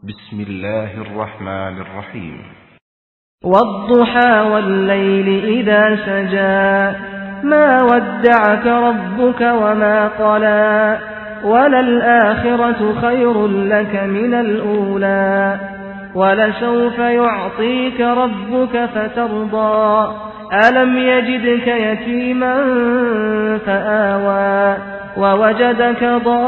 بسم الله الرحمن الرحيم والضحى والليل إذا سجى ما ودعك ربك وما قلى وللآخرة خير لك من الأولى ولسوف يعطيك ربك فترضى ألم يجدك يتيما فآوى ووجدك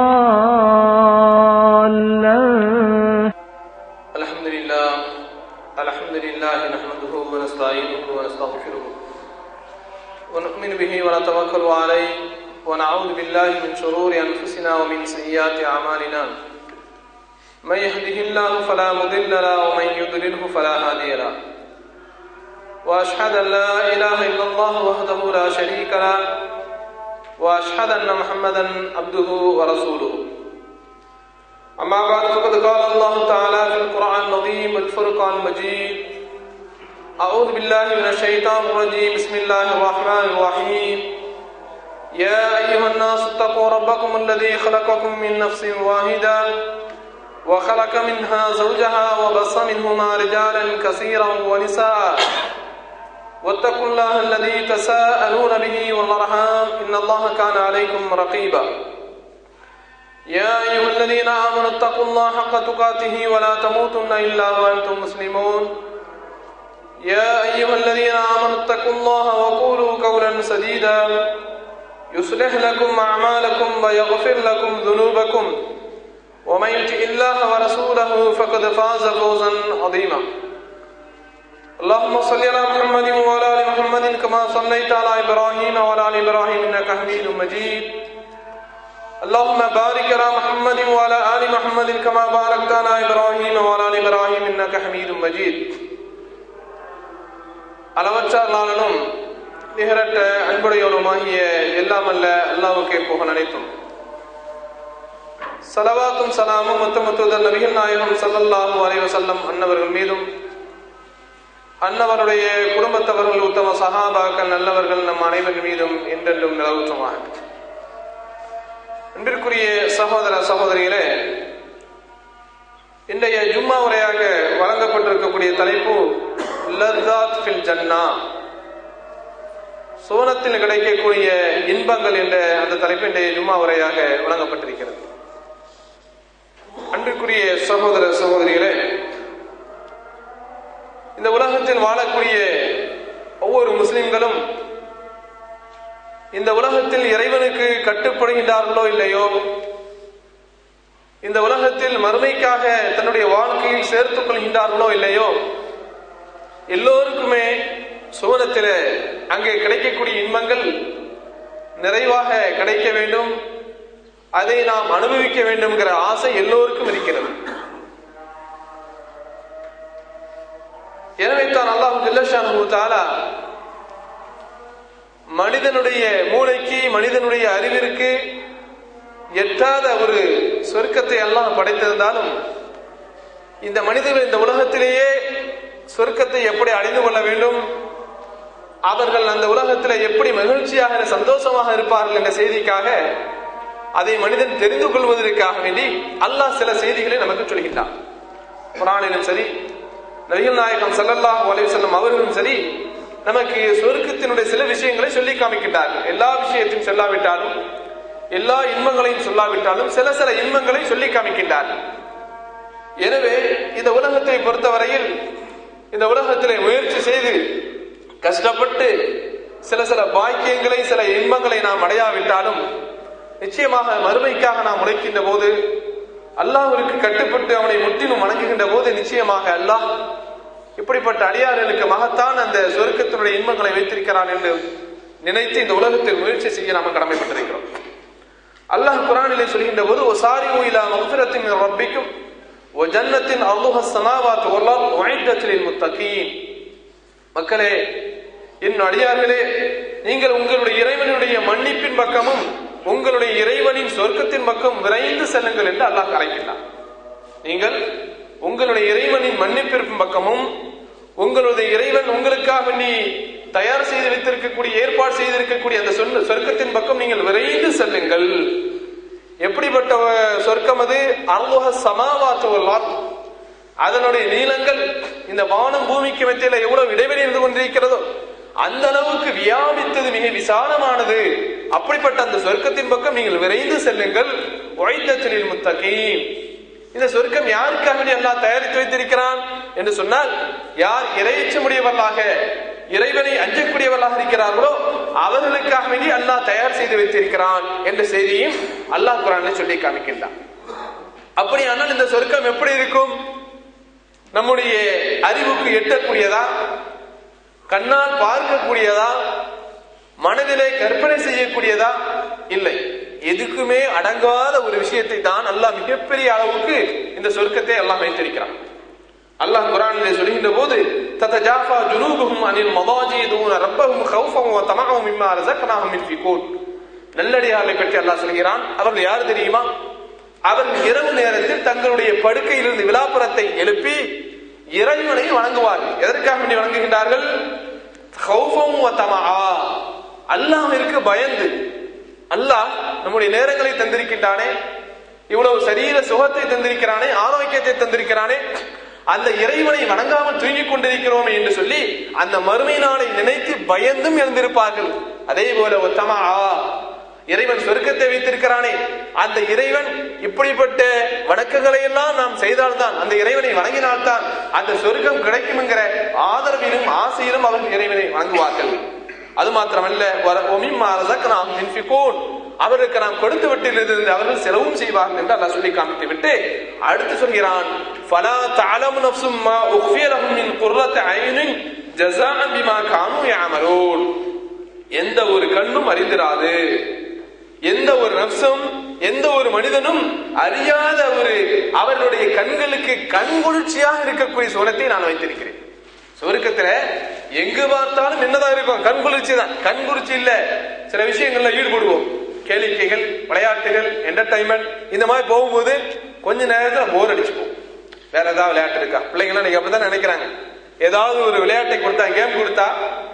ضالا الحمد لله الحمد لله نحمده ونستعينه ونستغفره ونؤمن به ونتوكل عليه ونعوذ بالله من شرور أنفسنا ومن سيئات أعمالنا من يهده الله فلا مضل له ومن يضلله فلا هادي له وأشهد أن لا إله إلا الله وحده لا شريك له وأشهد أن محمدا عبده ورسوله أما بعد فقد قال الله تعالى في القرآن العظيم والفرقان المجيد أعوذ بالله من الشيطان الرجيم بسم الله الرحمن الرحيم يا أيها الناس اتقوا ربكم الذي خلقكم من نفس واحدة وخلق منها زوجها وبص منهما رجالا كثيرا ونساء واتقوا الله الذي تساءلون به والأرحام إن الله كان عليكم رقيبا يا أيها الذين آمنوا اتقوا الله حق تقاته ولا تموتن إلا وأنتم مسلمون يا أيها الذين آمنوا اتقوا الله وقولوا قولا سديدا يصلح لكم أعمالكم ويغفر لكم ذنوبكم ومن يطع الله ورسوله فقد فاز فوزا عظيما اللهم صل على محمد وعلى ال محمد كما صليت على ابراهيم وعلى ال ابراهيم انك حميد مجيد اللهم بارك على محمد وعلى ال محمد كما باركت على ابراهيم وعلى ال ابراهيم انك حميد مجيد அளவற்ற அல்லாளனும் நிகரற்ற அன்புடையவனுமாகிய எல்லாம் அல்ல அல்லாவுக்கே போக நினைத்தும் சலவாத்தும் சலாமும் முத்தமுத்துதல் நபிகள் நாயகம் சல்லல்லாஹு அலைஹி வஸல்லம் அன்னவர்கள் மீதும் அன்னவருடைய குடும்பத்தவர்கள் உத்தம சகாபாக்கள் நல்லவர்கள் நம் அனைவர் மீதும் என்றென்றும் நிலவுற்றுமாக அன்பிற்குரிய சகோதர சகோதரிகளே இன்றைய ஜும்மா உரையாக வழங்கப்பட்டிருக்கக்கூடிய தலைப்பு லர்தாத் ஃபில் ஜன்னா சோனத்தில் கிடைக்கக்கூடிய இன்பங்கள் என்ற அந்த தலைப்பு இன்றைய ஜும்மா உரையாக வழங்கப்பட்டிருக்கிறது அன்பிற்குரிய சகோதர சகோதரிகளே இந்த உலகத்தில் வாழக்கூடிய ஒவ்வொரு முஸ்லிம்களும் இந்த உலகத்தில் இறைவனுக்கு கட்டுப்படுகின்றார்களோ இல்லையோ இந்த உலகத்தில் மறுமைக்காக தன்னுடைய வாழ்க்கையில் சேர்த்துக் கொள்கின்றார்களோ இல்லையோ எல்லோருக்குமே சுவனத்தில் அங்கே கிடைக்கக்கூடிய இன்பங்கள் நிறைவாக கிடைக்க வேண்டும் அதை நாம் அனுபவிக்க வேண்டும்ங்கிற ஆசை எல்லோருக்கும் இருக்கிறது எனவே தான் அல்லாஹு ஜில்லஷானு தாலா மனிதனுடைய மூளைக்கு மனிதனுடைய அறிவிற்கு எட்டாத ஒரு சொர்க்கத்தை எல்லாம் படைத்திருந்தாலும் இந்த மனிதர்கள் இந்த உலகத்திலேயே சொர்க்கத்தை எப்படி அடைந்து கொள்ள வேண்டும் அவர்கள் அந்த உலகத்தில் எப்படி மகிழ்ச்சியாக சந்தோஷமாக இருப்பார்கள் என்ற செய்திக்காக அதை மனிதன் தெரிந்து கொள்வதற்காக வேண்டி அல்லாஹ் சில செய்திகளை நமக்கு சொல்கின்றான் குரானிலும் சரி நபிகள் நாயகம் சல்லல்லாஹு அலைவசல்லம் அவர்களும் சரி நமக்கு சொர்க்கத்தினுடைய சில விஷயங்களை சொல்லி காமிக்கின்றார்கள் எல்லா விஷயத்தையும் சொல்லாவிட்டாலும் எல்லா இன்பங்களையும் சொல்லாவிட்டாலும் சில சில இன்பங்களை சொல்லி காமிக்கின்றார்கள் எனவே இந்த உலகத்தை பொறுத்தவரையில் இந்த உலகத்திலே முயற்சி செய்து கஷ்டப்பட்டு சில சில பாக்கியங்களை சில இன்பங்களை நாம் அடையாவிட்டாலும் நிச்சயமாக மறுமைக்காக நாம் உழைக்கின்ற போது அல்லாஹிற்கு கட்டுப்பட்டு அவனை முற்றிலும் வணங்குகின்ற போது நிச்சயமாக அல்லாஹ் இப்படிப்பட்ட அடியார்களுக்கு மகத்தான் அந்த சொருக்கத்தினுடைய இன்பங்களை வைத்திருக்கிறான் என்று நினைத்து இந்த உலகத்தில் முயற்சி செய்ய நாம் கடமைப்பட்டிருக்கிறோம் அல்லாஹ் குரானிலே சொல்கின்ற போது ஓ சாரி ஓயிலா மகுபிரத்தின் ரப்பிக்கும் ஓ ஜன்னத்தின் அல்லாஹ் சமாவாத் ஒல்லால் வாய்ந்தத்திலின் முத்தகீன் மக்களே என் அடியார்களே நீங்கள் உங்களுடைய இறைவனுடைய மன்னிப்பின் பக்கமும் உங்களுடைய இறைவனின் சொர்க்கத்தின் பக்கம் விரைந்து செல்லுங்கள் என்று அல்லாஹ் அழைக்கின்றார் நீங்கள் உங்களுடைய இறைவனின் மன்னிப்பிற்கும் பக்கமும் உங்களுடைய இறைவன் உங்களுக்காக நீ தயார் செய்து வைத்திருக்கக்கூடிய ஏற்பாடு செய்திருக்கக்கூடிய அந்த சொர்க்கத்தின் பக்கம் நீங்கள் விரைந்து செல்லுங்கள் எப்படிப்பட்ட சொர்க்கம் அது அருளுக சமாவாத்துவல்லால் அதனுடைய நீளங்கள் இந்த வானம் பூமிக்கு மத்தியில எவ்வளவு இடைவெளி இருந்து கொண்டிருக்கிறதோ அந்த அளவுக்கு வியாபித்தது மிக விசாலமானது அப்படிப்பட்ட அந்த சொர்க்கத்தின் பக்கம் நீங்கள் விரைந்து செல்லுங்கள் ஒய்தத்திலில் முத்தகீன் இந்த சொர்க்கம் யாருக்காக வேண்டி அல்லாஹ் தயாரித்து வைத்திருக்கிறான் என்று சொன்னால் யார் இறையச்சமுடையவர்களாக இறைவனை அஞ்சக்கூடியவர்களாக இருக்கிறார்களோ அவர்களுக்காக வேண்டி அல்லாஹ் தயார் செய்து வைத்திருக்கிறான் என்ற செய்தியும் அல்லாஹ் குரானில் சொல்லி காமிக்கின்றான் அப்படியானால் இந்த சொர்க்கம் எப்படி இருக்கும் நம்முடைய அறிவுக்கு எட்டக்கூடியதா கண்ணால் பார்க்கக்கூடியதா மனதிலே கற்பனை செய்யக்கூடியதா இல்லை எதுக்குமே அடங்காத ஒரு விஷயத்தை தான் அல்லாஹ் மிகப்பெரிய அளவுக்கு இந்த சொர்க்கத்தை அல்லாஹ் வைத்திருக்கிறான் அல்லாஹ் குரானிலே சொல்கின்ற போது தத்தஜாஃபா ஜுனூபுஹும் அனில் மதாஜி தூன ரப்பஹும் ஹௌஃபம் வ தமஅஹும் மிம்மா ரஸக்னாஹும் யுன்ஃபிகூன் நல்லடியார்களை பற்றி அல்லாஹ் சொல்கிறான் அவர்கள் யார் தெரியுமா அவர்கள் இரவு நேரத்தில் தங்களுடைய படுக்கையிலிருந்து விழாப்புறத்தை எழுப்பி இறைவனை வணங்குவார்கள் எதற்காக வேண்டி வணங்குகின்றார்கள் ஹௌஃபம் வ தமஆ அல்லாஹ்விற்கு பயந்து அல்லாஹ் நம்முடைய நேரங்களை தந்திருக்கின்றானே இவ்வளவு சரீர சுகத்தை தந்திருக்கிறானே ஆரோக்கியத்தை தந்திருக்கிறானே அந்த இறைவனை வணங்காமல் தூங்கிக் கொண்டிருக்கிறோமே என்று சொல்லி அந்த மறுமை நாளை நினைத்து பயந்தும் எழுந்திருப்பார்கள் அதே போல ஒத்தமா இறைவன் சொர்க்கத்தை வைத்திருக்கிறானே அந்த இறைவன் இப்படிப்பட்ட வணக்கங்களை எல்லாம் நாம் செய்தால்தான் அந்த இறைவனை வணங்கினால்தான் அந்த சொர்க்கம் கிடைக்கும் என்கிற ஆதரவிலும் ஆசையிலும் அவர்கள் இறைவனை வணங்குவார்கள் அது மாத்திரமல்ல வர- ஒமிம்மா ரஸக்னாஹும் யுன்ஃபிகூன். அவருக்கு நாம் கொடுத்து விட்டிலிருந்து அவர்கள் செலவும் செய்வார்கள் என்று அல்லாஹ் சொல்லி காமித்து விட்டு அடுத்து சொல்கிறான் ஃபலா தஅலமு நஃப்சும் மா உக்ஃபிய லஹும் மின் குர்ரத்தி ஐனின் ஜஸாஅன் பிமா கானூ யஅமலூன் எந்த ஒரு கண்ணும் அறிந்திராது எந்த ஒரு நப்சும் எந்த ஒரு மனிதனும் அறியாத ஒரு அவர்களுடைய கண்களுக்கு கண்குளிர்ச்சியாக இருக்கக்கூடிய சுவனத்தை நான் வைத்திருக்கிறேன் சுவர்க்கத்துல எங்கு பார்த்தாலும் என்னதான் இருக்கும் கண்குளிர்ச்சி தான் கண்குளிர்ச்சி இல்ல சில விஷயங்கள்ல ஈடுபடுவோம் கேளிக்கைகள் விளையாட்டுகள் என்டர்டைன்மெண்ட் இந்த மாதிரி போகும்போது கொஞ்ச நேரத்துல போர் அடிச்சுப்போம் வேற ஏதாவது விளையாட்டு இருக்கா பிள்ளைங்களாம் நீங்க அப்படிதான் நினைக்கிறாங்க ஏதாவது ஒரு விளையாட்டை கொடுத்தா கேம் கொடுத்தா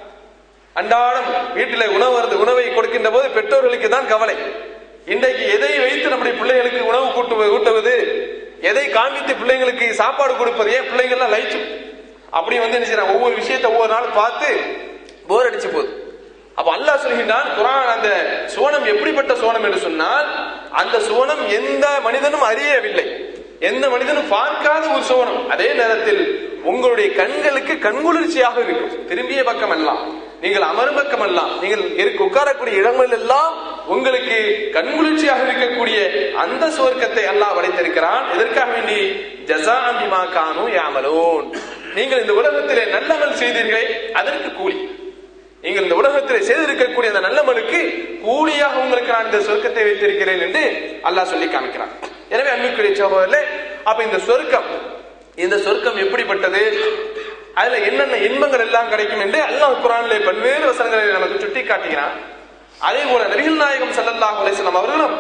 அன்றாடம் வீட்டில உணவு வருது உணவை கொடுக்கின்ற போது பெற்றோர்களுக்கு தான் கவலை இன்றைக்கு எதை வைத்து நம்முடைய பிள்ளைகளுக்கு உணவு கூட்டு ஊட்டுவது எதை காண்பித்து பிள்ளைங்களுக்கு சாப்பாடு கொடுப்பது ஏன் பிள்ளைங்கள்லாம் லைச்சு அப்படி வந்து என்ன செய்யறாங்க ஒவ்வொரு விஷயத்தை ஒவ்வொரு நாள் பார்த்து போர் அடிச்சு போகுது அப்ப அல்லாஹ் சொல்கின்றான் குரான் அந்த சோனம் எப்படிப்பட்ட சோனம் என்று சொன்னால் அந்த சோனம் எந்த மனிதனும் அறியவில்லை எந்த மனிதனும் பார்க்காத ஒரு சோனம் அதே நேரத்தில் உங்களுடைய கண்களுக்கு கண்குளிர்ச்சியாக இருக்கும் திரும்பிய பக்கம் எல்லாம் நீங்கள் அமரும் பக்கம் எல்லாம் நீங்கள் இருக்க உட்காரக்கூடிய இடங்கள் எல்லாம் உங்களுக்கு கண்குளிர்ச்சியாக இருக்கக்கூடிய அந்த சுவர்க்கத்தை அல்லாஹ் படைத்திருக்கிறான் எதற்காக வேண்டி ஜசா பிமா கானு யாமலூன் நீங்கள் இந்த உலகத்திலே நல்லமல் செய்தீர்களே அதற்கு கூலி நீங்கள் இந்த உலகத்தில் செய்திருக்கக்கூடிய அந்த நல்லமலுக்கு கூலியாக உங்களுக்கு நான் இந்த சொர்க்கத்தை வைத்திருக்கிறேன் என்று அல்லாஹ் சொல்லி காமிக்கிறான் எனவே அன்புக்குரிய சகோதரர்களே அப்ப இந்த சொர்க்கம் இந்த சொர்க்கம் எப்படிப்பட்டது அதுல என்னென்ன இன்பங்கள் எல்லாம் கிடைக்கும் என்று அல்லாஹ் குரானிலே பல்வேறு வசனங்களை நமக்கு சுட்டி காட்டுகிறான் அதே போல நபிகள் நாயகம் ஸல்லல்லாஹு அலைஹி வஸல்லம் அவர்களும்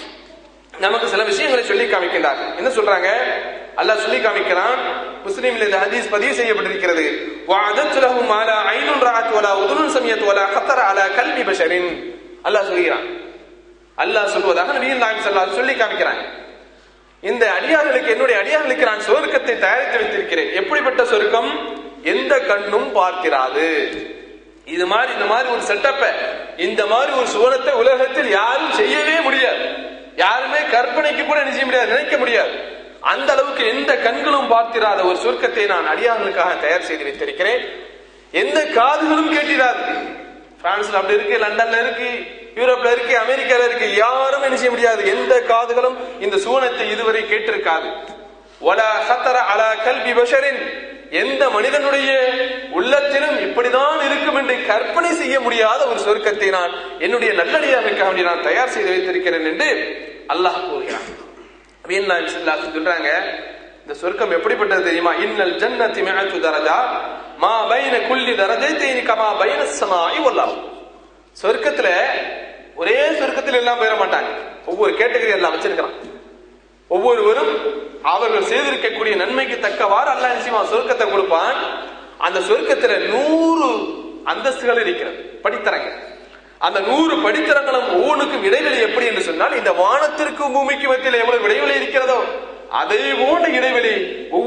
நமக்கு சில விஷயங்களை சொல்லி காமிக்கின்றார்கள் என்ன சொல்றாங்க அல்லாஹ் சொல்லி காமிக்கிறான் முஸ்லீம்ல இந்த ஹதீஸ் பதிவு செய்யப்பட்டிருக்கிறது وَعَدَدْتُ لَهُمْ مَا لَا عَيْنٌ رَأَتْ وَلَا أُذُنٌ سَمِعَتْ وَلَا خَطَرَ عَلَى قَلْبِ بَشَرٍ அல்லாஹ் சொல்கிறான் அல்லாஹ் சொல்வதாக நபிகள் நாயகம் ஸல்லல்லாஹு அலைஹி சொல்லி காமிக்கிறாங்க இந்த அடியார்களுக்கு என்னுடைய அடியார்களுக்கு நான் சொர்க்கத்தை தயாரித்து வைத்திருக்கிறேன் எப்படிப்பட்ட சொர்க்கம் எந்த கண்ணும் பார்க்கிறாது இது மாதிரி இந்த மாதிரி ஒரு செட்டப்பை இந்த மாதிரி ஒரு சுவனத்தை உலகத்தில் யாரும் செய்யவே முடியாது யாருமே கற்பனைக்கு கூட என்ன செய்ய முடியாது நினைக்க முடியாது அந்த அளவுக்கு எந்த கண்களும் பார்த்திராத ஒரு சொர்க்கத்தை நான் அடியார்களுக்காக தயார் செய்து வைத்திருக்கிறேன் எந்த காதுகளும் கேட்டிராது பிரான்ஸ்ல அப்படி இருக்கு லண்டன்ல இருக்கு யூரோப்ல இருக்கு அமெரிக்கால இருக்கு யாரும் என்ன செய்ய முடியாது எந்த காதுகளும் இந்த சூனத்தை இதுவரை கேட்டிருக்காது வலா சத்தர அலா கல்வி பஷரின் எந்த மனிதனுடைய உள்ளத்திலும் இப்படிதான் இருக்கும் என்று கற்பனை செய்ய முடியாத ஒரு சொர்க்கத்தை நான் என்னுடைய நல்லடியாருக்காக வேண்டி நான் தயார் செய்து வைத்திருக்கிறேன் என்று அல்லாஹ் கூறுகிறான் வீண் சொல்றாங்க இந்த சொர்க்கம் எப்படிப்பட்டது தெரியுமா இன்னல் ஜன்னதி மிஅத்து தரஜா மா பைன குல்லி தரஜைத்தைனி கமா பைன ஸமாஇ வல் அர்த் சொர்க்கத்துல ஒரே சொர்க்கத்தில் எல்லாம் போயிட மாட்டாங்க ஒவ்வொரு கேட்டகரி எல்லாம் வச்சிருக்கிறான் ஒவ்வொருவரும் அவர்கள் செய்திருக்கக்கூடிய நன்மைக்கு தக்கவாறு அல்லாஹ் நிச்சயமா சொர்க்கத்தை கொடுப்பான் அந்த சொர்க்கத்துல நூறு அந்தஸ்துகள் இருக்கிறது படித்தரங்க அந்த நூறு படித்தரங்களும் ஒவ்வொன்றுக்கும் இடைவெளி எப்படி என்று சொன்னால் இந்த வானத்திற்கும் பூமிக்கு மத்தியில் எவ்வளவு இடைவெளி இருக்கிறதோ அதே போன்ற இடைவெளி ஒவ்வொரு படித்தர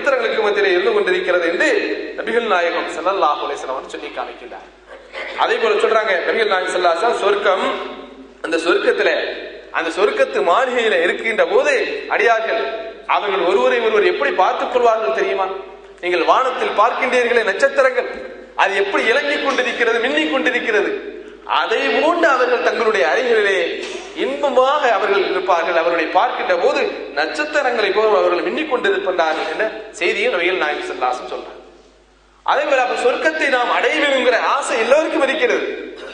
நட்சத்திரங்களுக்கு மத்தியிலே இருந்து கொண்டிருக்கிறது என்று நபிகள் நாயகம் ஸல்லல்லாஹு அலைஹி வஸல்லம் சொல்லி காமிக்கிறார் அதே போல சொல்றாங்க நபிகள் நாயகம் ஸல்லல்லாஹு அலைஹி வஸல்லம் சொர்க்கம் அந்த சொர்க்கத்துல அந்த சொர்க்கத்து மாளிகையில இருக்கின்ற போது அடியார்கள் அவர்கள் ஒருவரை ஒருவர் எப்படி பார்த்துக் கொள்வார்கள் தெரியுமா நீங்கள் வானத்தில் பார்க்கின்றீர்களே நட்சத்திரங்கள் அது எப்படி இலங்கிக் கொண்டிருக்கிறது மின்னிக் கொண்டிருக்கிறது அதை போன்று அவர்கள் தங்களுடைய அறைகளிலே இன்பமாக அவர்கள் இருப்பார்கள் அவர்களை பார்க்கின்ற போது நட்சத்திரங்களை போல் அவர்கள் மின்னிக் கொண்டிருக்கின்றார்கள் என்ற செய்தியை நபிகள் நாயகம் ஸல்லல்லாஹு சொல்றாங்க அதே போல அப்ப சொர்க்கத்தை நாம் அடைய வேணுங்கிற ஆசை எல்லோருக்கும் இருக்கிறது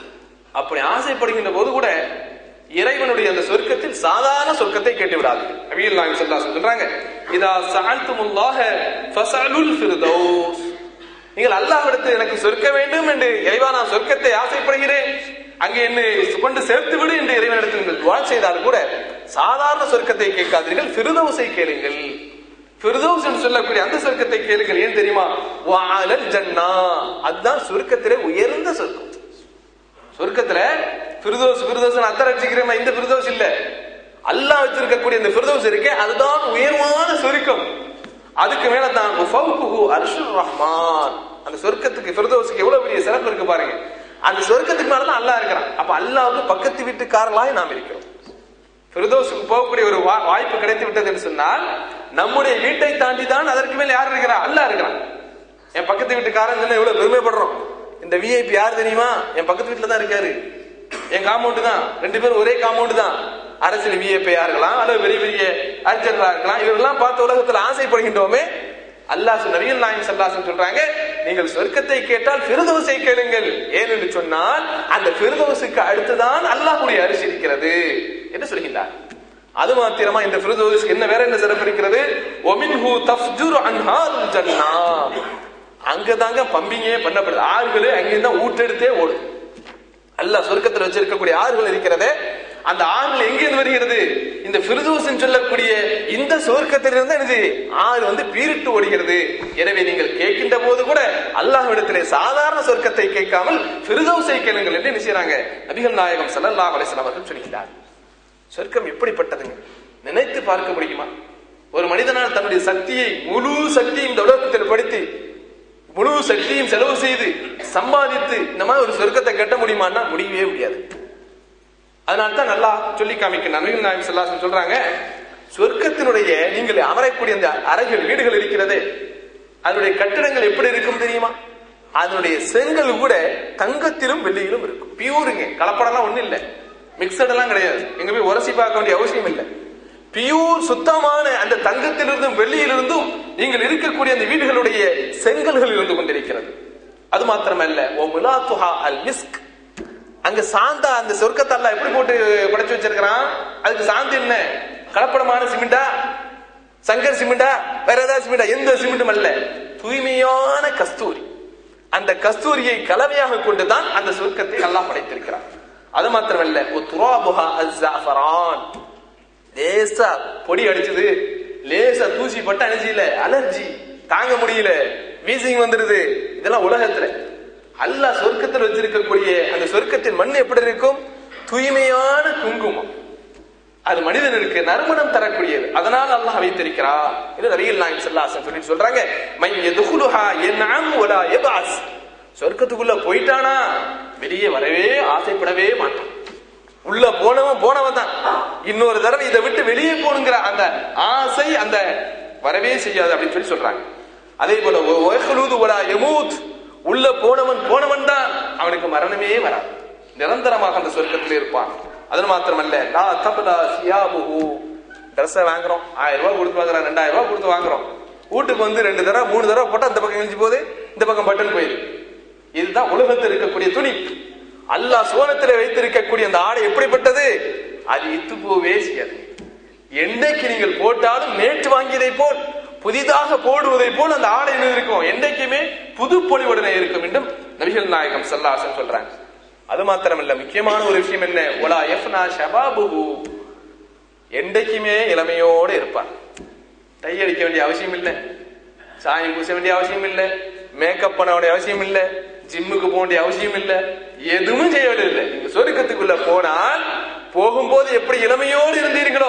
அப்படி ஆசைப்படுகின்ற போது கூட இறைவனுடைய அந்த சொர்க்கத்தில் சாதாரண சொர்க்கத்தை கேட்டு விடாதீர்கள் நபிகள் நாயகம் ஸல்லல்லாஹு அலைஹி சொல்றாங்க இதா சஅல்துமுல்லாஹ ஃபஸஅலுல் ஃபிர்தௌஸ் நீங்கள் அல்லாஹ்விடத்தில் எனக்கு சொர்க்க வேண்டும் என்று இறைவா நான் சொர்க்கத்தை ஆசைப்படுகிறேன் அங்கே என்னை கொண்டு சேர்த்து விடு என்று இறைவனிடத்தில் நீங்கள் துவா செய்தால் கூட சாதாரண சொர்க்கத்தை கேட்காதீர்கள் ஃபிர்தௌஸை கேளுங்கள் ஃபிர்தௌஸ் என்று சொல்லக்கூடிய அந்த சொர்க்கத்தை கேளுங்கள் ஏன் தெரியுமா வாலல் ஜன்னா அதுதான் சொர்க்கத்திலே உயர்ந்த சொர்க்கம் சொர்க்கத்துல ஃபிர்தௌஸ் ஃபிர்தௌஸ் அத்தர் அடிச்சுக்கிறேன் இந்த ஃபிர்தௌஸ் இல்ல அல்லாஹ் வச்சிருக்கக்கூடிய இந்த ஃபிர்தௌஸ் இருக்கே அதுதான் உயர்வான சொர்க்கம் அதுக்கு மேல தான் ஃபௌகுஹு அர்ஷுர் ரஹ்மான் அந்த சொர்க்கத்துக்கு ஃபிர்தௌஸுக்கு எவ்வளவு பெரிய சிறப்பு இருக்கு பாருங்க அந்த சொர்க்கத்துக்கு மேல தான் அல்லாஹ் இருக்கிறான் அப்ப அல்லாஹ்வுக்கு பக்கத்து வீட்டுக்காரலாய் நாம் இருக்கிறோம் ஃபிர்தௌஸுக்கு போகக்கூடிய ஒரு வா- வாய்ப்பு கிடைத்து விட்டது என்று சொன்னால் நம்முடைய வீட்டை தாண்டி தான் அதற்கு மேல யார் இருக்கிறா அல்லாஹ் இருக்கிறான் என் பக்கத்து வீட்டுக்காரன் சொன்னா எவ்வளவு பெருமைப்படுறோம் இந்த விஐபி யார் தெரியுமா என் பக்கத்து வீட்டுல தான் இருக்காரு என் காம்பவுண்ட் தான் ரெண்டு பேரும் ஒரே காம்பவுண்ட் தான் அரசியல் விஐபியா இருக்கலாம் அல்லது பெரிய பெரிய அறிஞர்களா இருக்கலாம் இவரெல்லாம் பார்த்த உலகத்துல ஆசைப்படுகின்றோமே அல்லாஹ் நபிகள் நாயகம் சல்லாசன் சொல்றாங்க நீங்கள் சொர்க்கத்தை கேட்டால் ஃபிர்தௌஸை கேளுங்கள் ஏனென்று சொன்னால் அந்த ஃபிர்தௌஸுக்கு அடுத்துதான் அல்லாஹ்வுடைய அரிசி இருக்கிறது என்று சொல்கின்றார் அது மாத்திரமா இந்த ஃபிர்தௌஸ்க்கு என்ன வேற என்ன சிறப்பு இருக்கிறது ஒமின்ஹு தஃப்ஜுரு அன்ஹாருல் ஜன்னா அங்கதாங்க பம்பிங்கே பண்ணப்படுது ஆறுகளே அங்கேயும் தான் ஊட்டெடுத்தே ஓடுது அல்லாஹ் சொர்க்கத்தில் வச்சிருக்கக்கூடிய ஆறுகள் இருக்கிறதே அந்த ஆறுகள் எங்கிருந்து வருகிறது இந்த ஃபிர்தூஸ் சொல்லக்கூடிய இந்த சொர்க்கத்திலிருந்து என்னது ஆறு வந்து பீரிட்டு ஓடுகிறது எனவே நீங்கள் கேட்கின்ற போது கூட அல்லாஹ்விடத்திலே சாதாரண சொர்க்கத்தை கேட்காமல் ஃபிர்தௌஸை கேளுங்கள் என்று என்ன செய்றாங்க நபிகள் நாயகம் ஸல்லல்லாஹு அலைஹி வஸல்லம் அவர்கள் சொல்கிறார் சொர்க்கம் எப்படிப்பட்டதுங்க நினைத்து பார்க்க முடியுமா ஒரு மனிதனால் தன்னுடைய சக்தியை முழு சக்தியும் இந்த உலகத்தில் படுத்தி முழு சக்தியும் செலவு செய்து சம்பாதித்து இந்த மாதிரி ஒரு சொர்க்கத்தை கட்ட முடியுமான்னா முடியவே முடியாது அதனால தான் நல்லா சொல்லி காமிக்க நபிகள் நாயகம் ஸல்லல்லாஹு சொல்றாங்க சொர்க்கத்தினுடைய நீங்கள் அமரக்கூடிய அந்த அறைகள் வீடுகள் இருக்கிறதே அதனுடைய கட்டிடங்கள் எப்படி இருக்கும் தெரியுமா அதனுடைய செங்கல் கூட தங்கத்திலும் வெள்ளியிலும் இருக்கும் பியூருங்க கலப்படம்லாம் ஒண்ணும் இல்ல மிக்சட் எல்லாம் கிடையாது எங்க போய் உரசி பார்க்க வேண்டிய அவசியம் இல்லை பியூர் சுத்தமான அந்த தங்கத்திலிருந்தும் வெள்ளியிலிருந்தும் நீங்கள் இருக்கக்கூடிய அந்த வீடுகளுடைய செங்கல்கள் இருந்து கொண்டிருக்கிறது அது மாத்திரமல்ல ஓ முலாத்துஹா அல் மிஸ்க் அங்க சாந்தா அந்த சொர்க்கத்தல்ல எப்படி போட்டு படைச்சு வச்சிருக்கிறான் அதுக்கு சாந்து என்ன கலப்படமான சிமெண்டா சங்கர் சிமெண்டா வேற ஏதாவது சிமெண்டா எந்த சிமெண்ட்டும் அல்ல தூய்மையான கஸ்தூரி அந்த கஸ்தூரியை கலவையாக கொண்டுதான் அந்த சொர்க்கத்தை அல்லாஹ் படைத்திருக்கிறான் அது மாத்திரமல்ல ஒ துராபுஹா அஸ்ஸாஃபரான் லேசா பொடி அடிச்சது லேசா தூசி பட்டு அணிஞ்சில அலர்ஜி தாங்க முடியல வீசிங் வந்துருது இதெல்லாம் உலகத்துல அல்லாஹ் சொர்க்கத்தில் வச்சிருக்கக்கூடிய அந்த சொர்க்கத்தின் மண் எப்படி இருக்கும் தூய்மையான குங்குமம் அது மனிதனுக்கு நறுமணம் தரக்கூடியது அதனால் அல்லாஹ் வைத்திருக்கிறார் இது நபிகள் நாயகம் ஸல்லல்லாஹு சொல்லி சொல்றாங்க மை யதுகுலுஹா யன்அம் வலா யபாஸ் சொர்க்கத்துக்குள்ள போயிட்டானா வெளியே வரவே ஆசைப்படவே மாட்டான் உள்ள போனவன் போனவன் தான் இன்னொரு தடவை இதை விட்டு வெளியே போகணுங்கிற அந்த ஆசை அந்த வரவே செய்யாது அப்படின்னு சொல்லி சொல்றாங்க அதே போல ஒஹ்லூது வலா யமூத் உள்ள போனவன் போனவன் தான் அவனுக்கு மரணமே வராது நிரந்தரமாக அந்த சொர்க்கத்தில் இருப்பான் அது மாத்திரமல்ல லா தபலா சியாபுஹு ட்ரெஸ்ஸை வாங்குறோம் ஆயிரம் ரூபாய் கொடுத்து வாங்குறோம் ரெண்டாயிரம் ரூபாய் கொடுத்து வாங்குறோம் வீட்டுக்கு வந்து ரெண்டு தடவை மூணு தடவை போட்டா அந்த பக்கம் கிழிஞ்சு போகுது இந்த பக்கம் பட்டன் போயிடுது இதுதான் உலகத்தில் இருக்கக்கூடிய துணி அல்லாஹ் சோனத்தில் வைத்திருக்கக்கூடிய அந்த ஆடை எப்படிப்பட்டது அது இத்து போவே செய்யாது என்னைக்கு நீங்கள் போட்டாலும் நேற்று வாங்கியதை போல் புதிதாக போடுவதை போல் அந்த ஆடை என்ன இருக்கும் என்றைக்குமே புது பொலிவுடனே இருக்கும் என்றும் நபிகள் நாயகம் சல்லாசன் சொல்றாங்க அது மாத்திரமல்ல முக்கியமான ஒரு விஷயம் என்ன ஒலா எஃப்னா ஷபாபுஹு என்றைக்குமே இளமையோடு இருப்பான் டை அடிக்க வேண்டிய அவசியம் இல்லை சாயம் பூச வேண்டிய அவசியம் இல்லை மேக்கப் பண்ண வேண்டிய அவசியம் இல்லை ஜிம்முக்கு போக வேண்டிய அவசியம் இல்லை எதுவும் செய்ய வேண்டியதில்லை நீங்க சொர்க்கத்துக்குள்ள போனால் போகும்போது எப்படி இளமையோடு இருந்தீர்களோ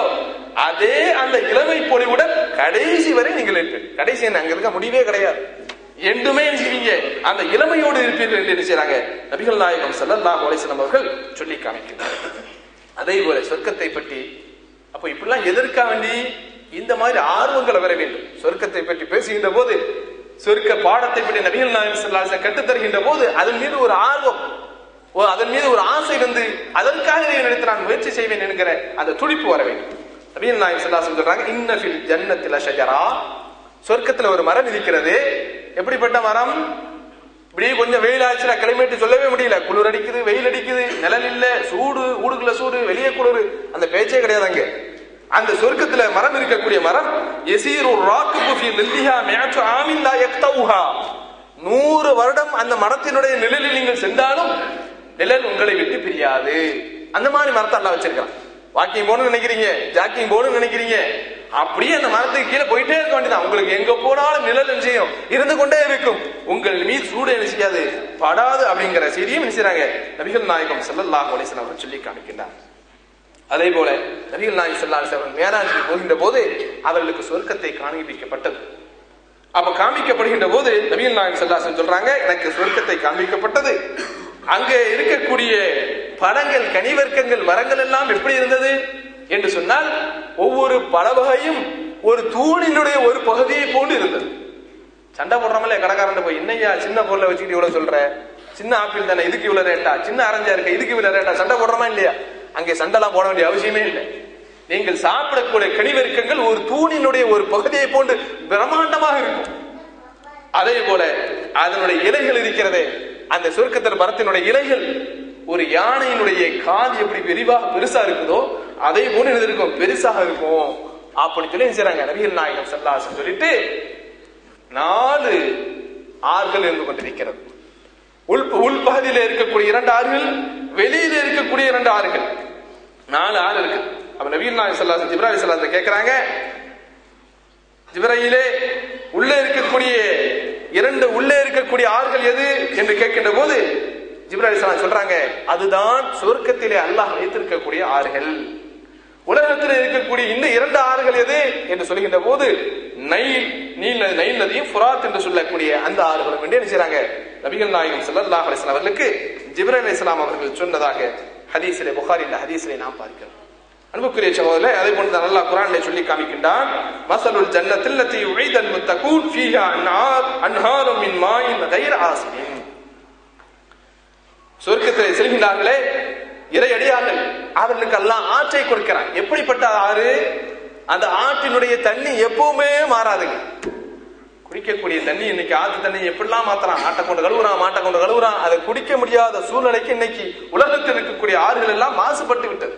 அதே அந்த இளமை பொலிவுடன் கடைசி வரை நீங்கள் இருப்பீர்கள் கடைசி என்ன அங்க இருக்க முடிவே கிடையாது என்றுமே செய்வீங்க அந்த இளமையோடு இருப்பீர்கள் என்று என்ன செய்றாங்க நபிகள் நாயகம் ஸல்லல்லாஹு அலைஹி வஸல்லம் அவர்கள் சொல்லி காமிக்கிறார் அதே போல சொர்க்கத்தை பற்றி அப்ப இப்படிலாம் எதற்காக வேண்டி இந்த மாதிரி ஆர்வங்களை வர வேண்டும் சொர்க்கத்தை பற்றி பேசுகின்ற போது சொர்க்க பாடத்தை பற்றி நபிகள் நாயகம் ஸல்லல்லாஹு அலைஹி வஸல்லம் கற்றுத் தருகின்ற போது அதன் மீது ஒரு ஆர்வம் ஓ அதன் மீது ஒரு ஆசை வந்து அதற்காக இதை எடுத்து நான் முயற்சி செய்வேன் என்கிற அந்த துடிப்பு வர வேண்டும் நபிகள் நாயகம் ஸல்லல்லாஹு அலைஹி வஸல்லம் சொல்றாங்க இன்னஃபில் ஜன்னத்தில ஷஜரா சொர்க்கத்துல ஒரு மரம் இருக்கிறது எப்படிப்பட்ட மரம் இப்படி கொஞ்சம் வெயில் ஆச்சுன்னா கிளைமேட் சொல்லவே முடியல குளிர் அடிக்குது வெயில் அடிக்குது நிழல் இல்ல சூடு ஊடுக்குள்ள சூடு வெளியே குளிர் அந்த பேச்சே கிடையாது அங்க அந்த சொர்க்கத்துல மரம் இருக்கக்கூடிய மரம் எசீர் ஒரு ராக்கு புஃபி லில்லிஹா மேட்சு ஆமின் லா யக்தவுஹா நூறு வருடம் அந்த மரத்தினுடைய நிழலில் நீங்கள் சென்றாலும் நிழல் உங்களை விட்டு பிரியாது அந்த மாதிரி மரத்தை எல்லாம் வச்சிருக்கான் வாக்கிங் போகணும்னு நினைக்கிறீங்க ஜாக்கிங் போகணும்னு நினைக்கிறீங்க அப்படியே அந்த மரத்துக்கு கீழே போயிட்டே இருக்க வேண்டியதான் உங்களுக்கு எங்க போனாலும் நிழல் என்ன செய்யும் இருந்து கொண்டே இருக்கும் உங்கள் மீது சூடு என்ன செய்யாது படாது அப்படிங்கிற செய்தியும் என்ன செய்றாங்க நபிகள் நாயகம் ஸல்லல்லாஹு அலைஹி வஸல்லம் அவர்கள் சொல்லி காமிக்கின்றார் அதே போல நபிகள் நாயகம் ஸல்லல்லாஹு அலைஹி வஸல்லம் மேராஜுக்கு போகின்ற போது அவர்களுக்கு சொர்க்கத்தை காண்பிக்கப்பட்டது அப்ப காண்பிக்கப்படுகின்ற போது நபிகள் நாயகம் ஸல்லல்லாஹு அலைஹி வஸல்லம் சொல்றாங்க எனக்கு சொர்க்கத்தை காண்பிக்கப்பட்டது அங்கே இருக்கக்கூடிய பழங்கள் கனிவர்க்கங்கள் மரங்கள் எல்லாம் எப்படி இருந்தது என்று சொன்னால் ஒவ்வொரு பழ வகையும் ஒரு தூணினுடைய ஒரு பகுதியை போன்று இருந்தது சண்டை போடுறோம்ல கடைக்காரன் போய் என்னய்யா சின்ன பொருளை வச்சுக்கிட்டு இவ்வளவு சொல்ற சின்ன ஆப்பிள் தானே இதுக்கு இவ்வளவு ரேட்டா சின்ன ஆரஞ்சா இருக்க இதுக்கு இவ்வளவு ரேட்டா சண்டை போடுறோமா இல்லையா அங்கே சண்டைலாம் போட வேண்டிய அவசியமே இல்லை நீங்கள் சாப்பிடக்கூடிய கனிவர்க்கங்கள் ஒரு தூணினுடைய ஒரு பகுதியை போன்று பிரம்மாண்டமாக இருக்கும் அதே போல அதனுடைய இலைகள் இருக்கிறதே அந்த சுருக்கத்தர் மரத்தினுடைய இலைகள் ஒரு யானையினுடைய காது எப்படி பெரிவாக பெருசா இருக்குதோ அதே போல இது இருக்கும் பெருசாக இருக்கும் அப்படின்னு சொல்லி என்ன செய்றாங்க நபிகள் நாயகம் சல்லாசன் சொல்லிட்டு நாலு ஆறுகள் இருந்து கொண்டிருக்கிறது உள் உள்பகுதியில இருக்கக்கூடிய இரண்டு ஆறுகள் வெளியில இருக்கக்கூடிய இரண்டு ஆறுகள் நாலு ஆறு இருக்கு அப்ப நபிகள் நாயகம் சல்லாசன் ஜிப்ராஹிம் சல்லாசன் கேட்கிறாங்க ஜிப்ரையிலே உள்ளே இருக்கக்கூடிய இரண்டு உள்ளே இருக்கக்கூடிய ஆறுகள் எது என்று கேட்கின்ற போது ஜிப்ராஹிம் சொல்றாங்க அதுதான் சொர்க்கத்திலே அல்லாஹ் வைத்திருக்கக்கூடிய ஆறுகள் உலகத்தில் இருக்கக்கூடிய இந்த இரண்டு ஆறுகள் எது என்று சொல்கின்ற போது நைல் நீல் நதி- நைல் நதியும் ஃபுராத் என்று சொல்லக்கூடிய அந்த ஆறுகளும் என்று என்ன செய்றாங்க நபிகள் நாயகம் ஸல்லல்லாஹு அலைஹி வஸல்லம் அவர்களுக்கு ஜிப்ரைல் அலைஹிஸ்ஸலாம் அவர்கள் சொன்னதாக ஹதீஸிலே புகாரில் ஹதீஸிலே நாம் பார்க்கிறோம் அன்புக்குரிய சகோதரர்களே அதே போன்று தான் அல்லாஹ் குர்ஆனிலே சொல்லி காமிக்கின்றான் மஸலுல் ஜன்னத்தில் லத்தி உஈதல் முத்தகூன் ஃபீஹா அன்ஹார் அன்ஹாரும் மின் மாயின் கைர் ஆசின் சொர்க்கத்தில் செல்கிறார்களே இறை அடியார்கள் அவர்களுக்கு எல்லாம் ஆற்றை கொடுக்கிறான் எப்படிப்பட்ட ஆறு அந்த ஆற்றினுடைய தண்ணி எப்பவுமே மாறாதுங்க குடிக்கக்கூடிய தண்ணி இன்னைக்கு ஆத்து தண்ணி எப்படிலாம் மாத்தறான் ஆட்டை கொண்டு கழுவுறான் மாட்டை கொண்டு கழுவுறான் அதை குடிக்க முடியாத சூழ்நிலைக்கு இன்னைக்கு உலகத்தில் இருக்கக்கூடிய ஆறுகள் எல்லாம் மாசுபட்டு விட்டது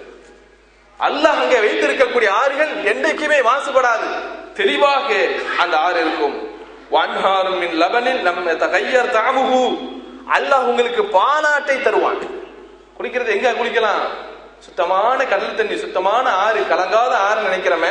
அல்லாஹ் அங்கே வைத்திருக்கக்கூடிய ஆறுகள் என்றைக்குமே மாசுபடாது தெளிவாக அந்த ஆறு இருக்கும் வன்ஹாரும் மின் லபனில் நம்ம தகையர் தாமுகு அல்லாஹ் உங்களுக்கு பாலாட்டை தருவான் குடிக்கிறது எங்க குடிக்கலாம் சுத்தமான கடல் தண்ணி சுத்தமான ஆறு கலங்காத ஆறு நினைக்கிறமே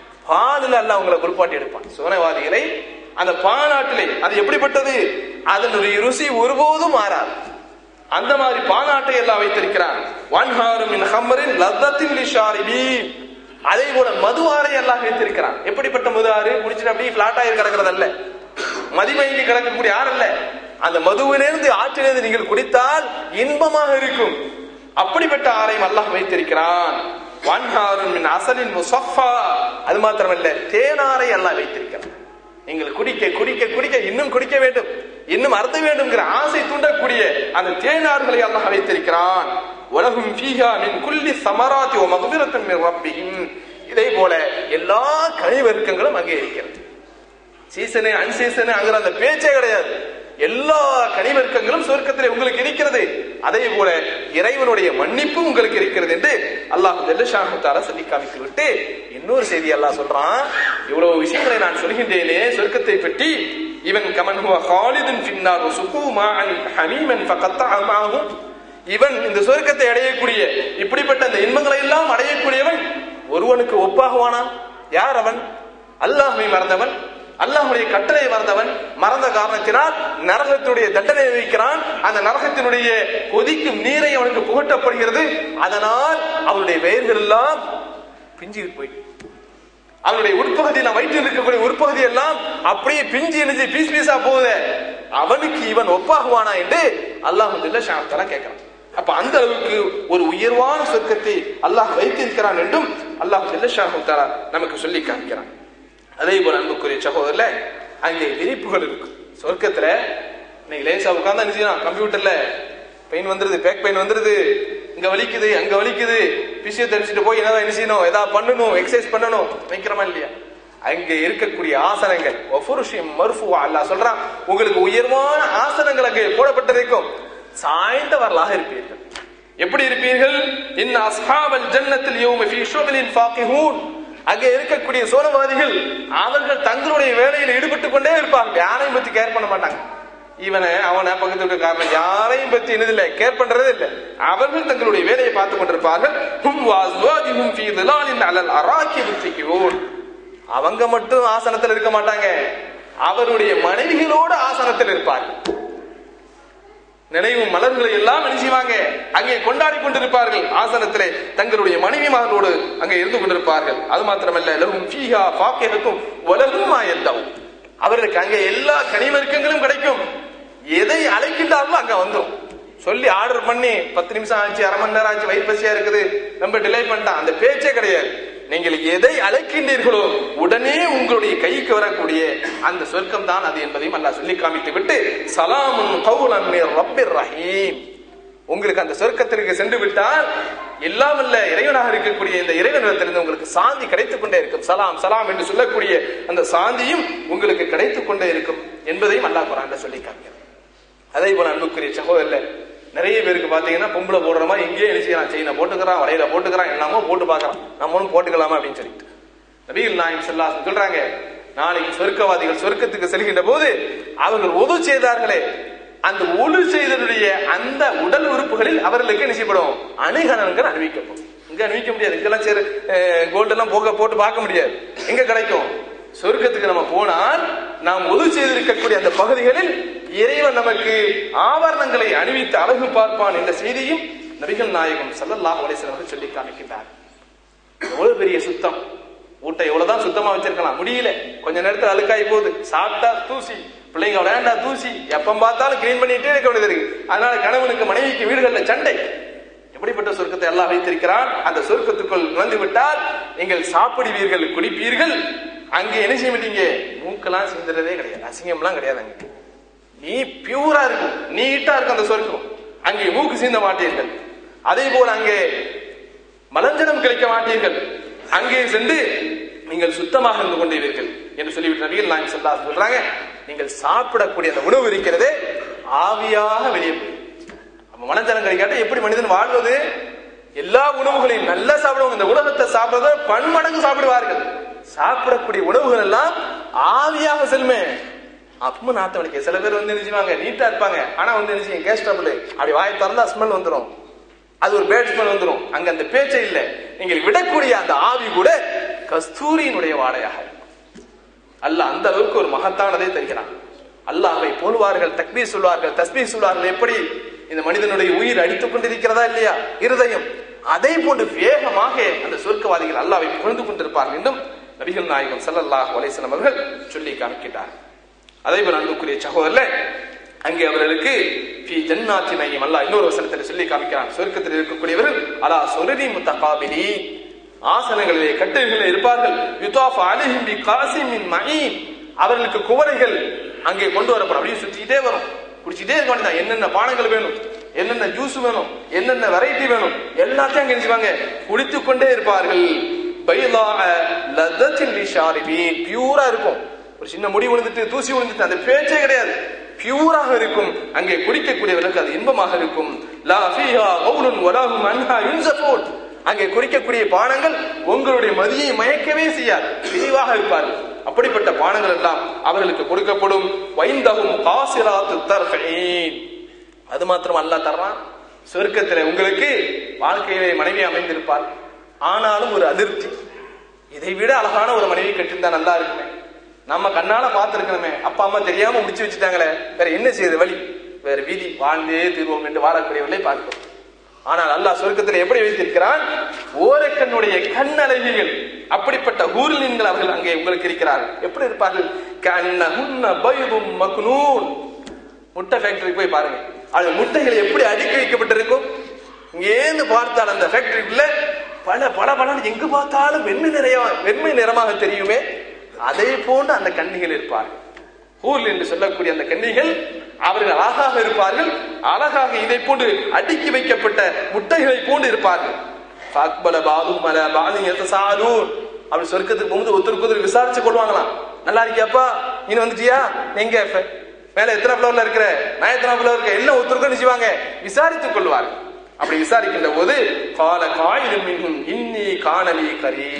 பாலில் அல்லாஹ் உங்களை குளிப்பாட்டி எடுப்பான் சோனவாதிகளை அந்த பாலாட்டிலே அது எப்படிப்பட்டது அதனுடைய ருசி ஒருபோதும் மாறாது அந்த மாதிரி பாலாட்டை எல்லாம் வைத்திருக்கிறான் வன்ஹாரும் மின் ஹம்மரின் லத்தத்தின் லிஷாரிபி அதே போல மது ஆறை எல்லாம் வைத்திருக்கிறான் எப்படிப்பட்ட மது ஆறு குடிச்சிட்டு அப்படியே பிளாட் ஆகி கிடக்கிறது அல்ல மதிமயங்கி கிடக்கக்கூடிய ஆறு அல்ல அந்த மதுவிலிருந்து ஆற்றிலிருந்து நீங்கள் குடித்தால் இன்பமாக இருக்கும் அப்படிப்பட்ட ஆறையும் அல்லாஹ் வைத்திருக்கிறான் வன்ஹாரும் மின் அசலின் முசஃபா அது மாத்திரமல்ல தேனாரை எல்லாம் வைத்திருக்கிறான் நீங்கள் குடிக்க குடிக்க குடிக்க இன்னும் குடிக்க வேண்டும் இன்னும் அருந்த வேண்டும்ங்கிற ஆசை தூண்டக்கூடிய அந்த தேனார்களை அல்லாஹ் வைத்திருக்கிறான் உலகும் ஃபீஹா மின் குல்லி சமராத்தி ஓ மகபிரத்தன் மின் ரப்பிஹிம் இதே போல எல்லா கனிவர்க்கங்களும் அங்கே இருக்கிறது சீசனு அன்சீசனு அங்கிற அந்த பேச்சே கிடையாது எல்லா கனிவர்க்கங்களும் சொர்க்கத்திலே உங்களுக்கு இருக்கிறது அதே போல இறைவனுடைய மன்னிப்பு உங்களுக்கு இருக்கிறது என்று அல்லாஹ் ஜெல்லஷாஹால சொல்லி காமித்து விட்டு இன்னொரு செய்தி அல்லாஹ் சொல்றான் இவ்வளவு விஷயங்களை நான் சொல்கின்றேனே சொர்க்கத்தை பற்றி இவன் கமன் ஹுவ ஹாலிதுன் ஃபின்னார் சுகு மாஅன் ஹமீமன் ஃபகத்தஅ மாஹும் இவன் இந்த சொர்க்கத்தை அடையக்கூடிய இப்படிப்பட்ட அந்த இன்பங்களை எல்லாம் அடையக்கூடியவன் ஒருவனுக்கு ஒப்பாகுவானா யார் அவன் அல்லாஹ்வை மறந்தவன் அல்லாஹ்வுடைய கட்டளை மறந்தவன் மறந்த காரணத்தினால் நரகத்தினுடைய தண்டனை வைக்கிறான் அந்த நரகத்தினுடைய கொதிக்கும் நீரை அவனுக்கு புகட்டப்படுகிறது அதனால் அவனுடைய பெயர்கள் எல்லாம் பிஞ்சு போய் அவனுடைய உட்பகுதியில் வயிற்றில் இருக்கக்கூடிய உட்பகுதி எல்லாம் அப்படியே பிஞ்சு இணைஞ்சு பீஸ் பீஸா போகுது அவனுக்கு இவன் ஒப்பாகுவானா என்று அல்லாஹ் ஷாப்தாலா கேட்கிறான் அப்ப அந்த அளவுக்கு ஒரு உயர்வான சொர்க்கத்தை அல்லாஹ் வைத்திருக்கிறான் என்றும் அல்லாஹ் ஜல்லஷாஹுத்தாரா நமக்கு சொல்லி காமிக்கிறான் அதே போல அன்புக்குரிய சகோதரர்ல அங்கே விரிப்புகள் இருக்கு சொர்க்கத்துல இன்னைக்கு லேசா உட்கார்ந்தா என்ன செய்யலாம் கம்ப்யூட்டர்ல பெயின் வந்துருது பேக் பெயின் வந்துருது இங்க வலிக்குது அங்க வலிக்குது பிசியோ தெரிஞ்சுட்டு போய் என்னதான் என்ன செய்யணும் ஏதாவது பண்ணணும் எக்ஸசைஸ் பண்ணணும் நினைக்கிறோமா இல்லையா அங்க இருக்கக்கூடிய ஆசனங்கள் ஒஃபுருஷியம் மர்ஃபுவா அல்லாஹ் சொல்றான் உங்களுக்கு உயர்வான ஆசனங்கள் அங்கே போடப்பட்டிருக்கும் சாய்ந்தவர்களாக இருப்பீர்கள் எப்படி இருப்பீர்கள் இன் அஸ்ஹாபல் ஜன்னத்தில் யௌம ஃபீ ஷுகலின் ஃபாகிஹூன் அங்கே இருக்கக்கூடிய சோனவாதிகள் அவர்கள் தங்களுடைய வேலையில் ஈடுபட்டு கொண்டே இருப்பாங்க யாரையும் பத்தி கேர் பண்ண மாட்டாங்க இவனை அவனை பக்கத்து இருக்க காரணம் யாரையும் பத்தி என்னதில்லை கேர் பண்றதே இல்லை அவர்கள் தங்களுடைய வேலையை பார்த்து கொண்டிருப்பார்கள் ஹும் வாஸ்வாஜிஹும் ஃபீ திலாலின் அலல் அராக்கி முத்திகியூன் அவங்க மட்டும் ஆசனத்தில் இருக்க மாட்டாங்க அவருடைய மனைவிகளோடு ஆசனத்தில் இருப்பார்கள் நினைவு மலர்களை எல்லாம் என்ன செய்வாங்க அங்கே கொண்டாடி கொண்டிருப்பார்கள் ஆசனத்திலே தங்களுடைய மனைவிமார்களோடு அங்கே இருந்து கொண்டிருப்பார்கள் அது மாத்திரமல்ல லகும் ஃபீஹா ஃபாக்கிஹத்தும் வலகும் மாயத்தவும் அவர்களுக்கு அங்கே எல்லா கனிமருக்கங்களும் கிடைக்கும் எதை அழைக்கின்றார்களோ அங்க வந்துடும் சொல்லி ஆர்டர் பண்ணி பத்து நிமிஷம் ஆச்சு அரை மணி நேரம் ஆச்சு வயிறு பசியா இருக்குது ரொம்ப டிலே பண்ணிட்டான் அந்த பேச்சே கிடையாது நீங்கள் எதை அழைக்கின்றீர்களோ உடனே உங்களுடைய கைக்கு வரக்கூடிய அந்த சொர்க்கம் தான் அது என்பதையும் அல்லாஹ் சொல்லி காமித்து விட்டு சலாமுன் கவுலன் மிர் ரப்பிர் ரஹீம் உங்களுக்கு அந்த சொர்க்கத்திற்கு சென்று விட்டால் எல்லாம் இல்ல இறைவனாக இருக்கக்கூடிய இந்த இறைவனிடத்திலிருந்து உங்களுக்கு சாந்தி கிடைத்துக் கொண்டே இருக்கும் சலாம் சலாம் என்று சொல்லக்கூடிய அந்த சாந்தியும் உங்களுக்கு கிடைத்துக் கொண்டே இருக்கும் என்பதையும் அல்லாஹ் குரான்ல சொல்லி காமிக்கிறார் அதே போல அன்புக்குரிய சகோதரர்ல நிறைய பேருக்கு பாத்தீங்கன்னா பொம்பளை போடுற மாதிரி இங்கேயே என்ன செய்யலாம் செயினை போட்டுக்கிறான் வலையில போட்டுக்கிறான் எல்லாமோ போட்டு பார்க்கறான் நம்மளும் போட்டுக்கலாமா அப்படின்னு சொல்லிட்டு நபிகள் நாயம் செல்லா சொல்றாங்க நாளைக்கு சொர்க்கவாதிகள் சொர்க்கத்துக்கு செல்கின்ற போது அவர்கள் ஒது செய்தார்களே அந்த ஒழு செய்தனுடைய அந்த உடல் உறுப்புகளில் அவர்களுக்கு என்ன செய்யப்படும் அணுகணங்கள் அணிவிக்கப்படும் இங்க அணிவிக்க முடியாது இங்கெல்லாம் சரி கோல்டு எல்லாம் போக போட்டு பார்க்க முடியாது எங்க கிடைக்கும் சொர்க்கத்துக்கு நம்ம போனால் நாம் ஒது செய்திருக்கக்கூடிய அந்த பகுதிகளில் இறைவன் நமக்கு ஆபரணங்களை அணிவித்து அழகு பார்ப்பான் என்ற செய்தியும் நபிகள் நாயகம் சல்லல்லாஹு அலைஹி அவர்கள் சொல்லி காமிக்கின்றார் எவ்வளவு பெரிய சுத்தம் ஊட்டை எவ்வளவுதான் சுத்தமா வச்சிருக்கலாம் முடியல கொஞ்ச நேரத்துல அழுக்காய் போகுது சாப்பிட்டா தூசி பிள்ளைங்க விளையாண்டா தூசி எப்ப பார்த்தாலும் கிளீன் பண்ணிட்டே இருக்க வேண்டியது இருக்கு அதனால கணவனுக்கு மனைவிக்கு வீடுகள்ல சண்டை எப்படிப்பட்ட சொர்க்கத்தை எல்லாம் வைத்திருக்கிறான் அந்த சொர்க்கத்துக்குள் நுழைந்து விட்டால் நீங்கள் சாப்பிடுவீர்கள் குடிப்பீர்கள் அங்க என்ன செய்ய மாட்டீங்க மூக்கெல்லாம் சிந்துறதே கிடையாது அசிங்கம்லாம் கிடையாது அங்க நீ பியூரா இருக்கும் நீட்டா இருக்கும் அந்த சொர்க்கம் அங்கே மூக்கு சீந்த மாட்டீர்கள் அதே போல அங்கே மலஞ்சனம் கிடைக்க மாட்டீர்கள் அங்கே சென்று நீங்கள் சுத்தமாக இருந்து கொண்டீர்கள் என்று சொல்லிவிட்டு நபிகள் நாயகம் சொல்லா சொல்றாங்க நீங்கள் சாப்பிடக்கூடிய அந்த உணவு இருக்கிறதே ஆவியாக வெளியே போய் அப்ப மனஞ்சனம் கிடைக்காட்ட எப்படி மனிதன் வாழ்வது எல்லா உணவுகளையும் நல்லா சாப்பிடுவாங்க இந்த உலகத்தை சாப்பிடுறத பன்மடங்கு சாப்பிடுவார்கள் சாப்பிடக்கூடிய உணவுகள் எல்லாம் ஆவியாக செல்மே அப்பவும் நாத்த வலிக்க சில பேர் வந்து நினைச்சுவாங்க நீட்டா இருப்பாங்க ஆனா வந்து நினைச்சு கேஸ் ட்ரபிள் அப்படி வாயை திறந்தா ஸ்மெல் வந்துடும் அது ஒரு பேட் ஸ்மெல் வந்துடும் அங்க அந்த பேச்சே இல்லை நீங்கள் விடக்கூடிய அந்த ஆவி கூட கஸ்தூரியினுடைய வாடையாக இருக்கும் அல்லாஹ் அந்த அளவுக்கு ஒரு மகத்தானதை தருகிறான் அல்லாஹ்வை போலுவார்கள் தக்பீர் சொல்வார்கள் தஸ்பீர் சொல்வார்கள் எப்படி இந்த மனிதனுடைய உயிர் அடித்துக் கொண்டிருக்கிறதா இல்லையா இருதயம் அதே போன்று வேகமாக அந்த சொர்க்கவாதிகள் அல்லாவை புகழ்ந்து கொண்டிருப்பார்கள் என்றும் நபிகள் நாயகம் ஸல்லல்லாஹு அலைஹி வஸல்லம் அவர்கள் சொல்லி காமிக்கின்றார் அதே போல அன்புக்குரிய சகோதரர்ல அங்கே அவர்களுக்கு ஃபி ஜன்னாத்தி நையம் அல்லாஹ் இன்னொரு வசனத்தில் சொல்லி காமிக்கிறான் சொர்க்கத்தில் இருக்கக்கூடியவர்கள் அலா சொருதி முத்தகாபிலி ஆசனங்களிலே கட்டுகளிலே இருப்பார்கள் யுதாஃப் அலைஹிம் பி காசிமின் மஹீன் அவர்களுக்கு குவரைகள் அங்கே கொண்டு வரப்படும் அப்படியே சுத்திக்கிட்டே வரும் குடிச்சிட்டே இருக்க வேண்டியதான் என்னென்ன பானங்கள் வேணும் என்னென்ன ஜூஸ் வேணும் என்னென்ன வெரைட்டி வேணும் எல்லாத்தையும் அங்க நினைச்சுவாங்க குடித்துக் கொண்டே இருப்பார்கள் பைலாஅ லதத்தின் லிஷாரிபீன் பியூரா இருக்கும் ஒரு சின்ன முடி விழுந்துட்டு தூசி விழுந்துட்டு அந்த பேச்சே கிடையாது பியூராக இருக்கும் அங்கே குடிக்கக்கூடியவர்களுக்கு அது இன்பமாக இருக்கும் லா ஃபீஹா கவுலுன் வலாஹும் அன்ஹா யுன்சஃபூன் அங்கே குறிக்கக்கூடிய பானங்கள் உங்களுடைய மதியை மயக்கவே செய்யாது தெளிவாக இருப்பார்கள் அப்படிப்பட்ட பானங்கள் எல்லாம் அவர்களுக்கு கொடுக்கப்படும் வைந்தகும் காசிராத்து தர்ஃபீன் அது மாத்திரம் அல்லாஹ் தர்றான் சொர்க்கத்துல உங்களுக்கு வாழ்க்கையிலே மனைவி அமைந்திருப்பார் ஆனாலும் ஒரு அதிருப்தி இதை விட அழகான ஒரு மனைவி கட்டிருந்தா நல்லா இருக்குமே நம்ம கண்ணால பார்த்திருக்கணுமே அப்பா அம்மா தெரியாம முடிச்சு வச்சுட்டாங்களே வேற என்ன செய்யுது வழி வேற வீதி வாழ்ந்தே தீர்வோம் என்று வாழக்கூடியவர்களை பார்க்கிறோம் ஆனால் அல்லாஹ் சொர்க்கத்தில் எப்படி வைத்திருக்கிறான் ஓரக்கண்ணுடைய கண்ணழகிகள் அப்படிப்பட்ட ஊர்லின்கள் அவர்கள் அங்கே உங்களுக்கு இருக்கிறார்கள் எப்படி இருப்பார்கள் கண்ணஹுன்ன பைதும் மக்னூன் முட்டை ஃபேக்டரிக்கு போய் பாருங்க அது முட்டைகள் எப்படி அடுக்கி வைக்கப்பட்டிருக்கும் இங்கேருந்து பார்த்தால் அந்த ஃபேக்டரிக்குள்ள பல பல பல எங்கு பார்த்தாலும் வெண்மை நிறைய வெண்மை நிறமாக தெரியுமே அதே போன்று அந்த கன்னிகள் இருப்பார்கள் ஊரில் என்று சொல்லக்கூடிய அந்த கன்னிகள் அவர்கள் அழகாக இருப்பார்கள் அழகாக இதை போன்று அடுக்கி வைக்கப்பட்ட முட்டைகளை போன்று இருப்பார்கள் ஃபக்பல பாதும் மல பாலி எத்தசாலூன் அப்படி சொர்க்கத்துக்கு போகும்போது ஒருத்தருக்கு ஒருத்தர் விசாரிச்சு கொள்வாங்களாம் நல்லா இருக்கியாப்பா நீ வந்துட்டியா எங்க ஃப- மேல எத்தனை ஃப்ளோர்ல இருக்கிற நான் எத்தனை ஃப்ளோர் இருக்க எல்லாம் ஒருத்தருக்கும் என்ன செய்வாங்க விசாரித்துக் கொள்வார்கள் அப்படி விசாரிக்கின்ற போது கால காயிலும் மின்ஹும் இன்னி காணலி கரீ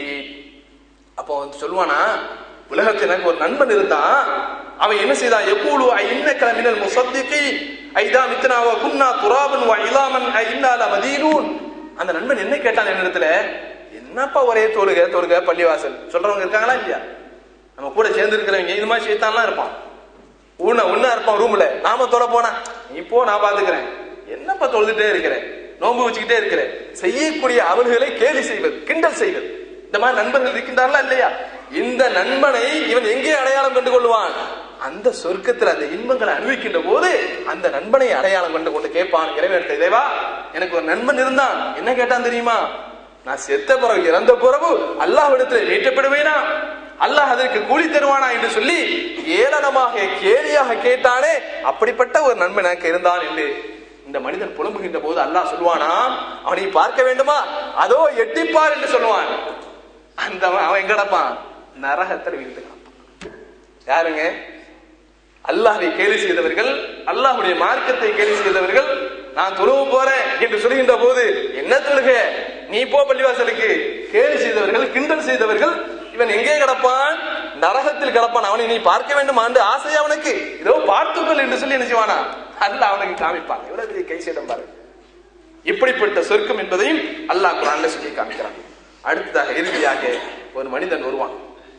அப்போ வந்து சொல்லுவானா உலகத்தில் எனக்கு ஒரு நண்பன் இருந்தான் அவன் என்ன செய்தான் எப்பூலு இன்ன கிளம்பினல் முசத்திகி ஐதா மித்தனாவ குன்னா துராபன் வ இலாமன் இன்னால மதீனூன் அந்த நண்பன் என்ன கேட்டான் என்னிடத்துல என்னப்பா ஒரே தொழுக தொழுக பள்ளிவாசல் சொல்றவங்க இருக்காங்களா இல்லையா நம்ம கூட சேர்ந்து இருக்கிறவங்க இது மாதிரி செய்தான்லாம் இருப்பான் உன்ன ஒன்னா இருப்பான் ரூம்ல நாம தொட போனா நீ போ நான் பாத்துக்கிறேன் என்னப்பா தொழுதுட்டே இருக்கிறேன் நோன்பு வச்சுக்கிட்டே இருக்கிறேன் செய்யக்கூடிய அவல்களை கேலி செய்வது கிண்டல் செய்வது இந்த மாதிரி நண்பர்கள் இருக்கின்றார்களா இல்லையா இந்த நண்பனை இவன் எங்கே அடையாளம் கண்டு கொள்வான் அந்த சொர்க்கத்தில் அந்த இன்பங்களை அனுபவிக்கின்ற போது அந்த நண்பனை அடையாளம் கண்டு கொண்டு கேட்பான் இறைவன் இறைவா எனக்கு ஒரு நண்பன் இருந்தான் என்ன கேட்டான் தெரியுமா நான் செத்த பிறகு இறந்த பிறகு அல்லாஹ்விடத்தில் மீட்டப்படுவேனா அல்லாஹ் அதற்கு கூலி தருவானா என்று சொல்லி ஏளனமாக கேலியாக கேட்டானே அப்படிப்பட்ட ஒரு நண்பன் எனக்கு இருந்தான் என்று இந்த மனிதன் புலம்புகின்ற போது அல்லாஹ் சொல்வானா அவனை பார்க்க வேண்டுமா அதோ எட்டிப்பார் என்று சொல்லுவான் அந்த அவன் எங்க கிடப்பான் நரகத்தில் வீழ்ந்து கிடப்பான் யாருங்க அல்லாஹை கேலி செய்தவர்கள் அல்லாஹ்வுடைய மார்க்கத்தை கேலி செய்தவர்கள் நான் தொழுவு போறேன் என்று சொல்கின்ற போது என்ன தொழுக நீ போ பள்ளிவாசலுக்கு கேலி செய்தவர்கள் கிண்டல் செய்தவர்கள் இவன் எங்கே கிடப்பான் நரகத்தில் கிடப்பான் அவனை நீ பார்க்க வேண்டும் ஆண்டு ஆசை அவனுக்கு இதோ பார்த்துக்கொள் என்று சொல்லி என்ன செய்வானா அல்லாஹ் அவனுக்கு காமிப்பான் எவ்வளவு பெரிய கை சேதம் பாருங்க இப்படிப்பட்ட சொர்க்கம் என்பதையும் அல்லாஹ் குரான்ல சொல்லி காமிக்கிறான் அடுத்ததாக இறுதியாக ஒரு மனிதன் வருவான்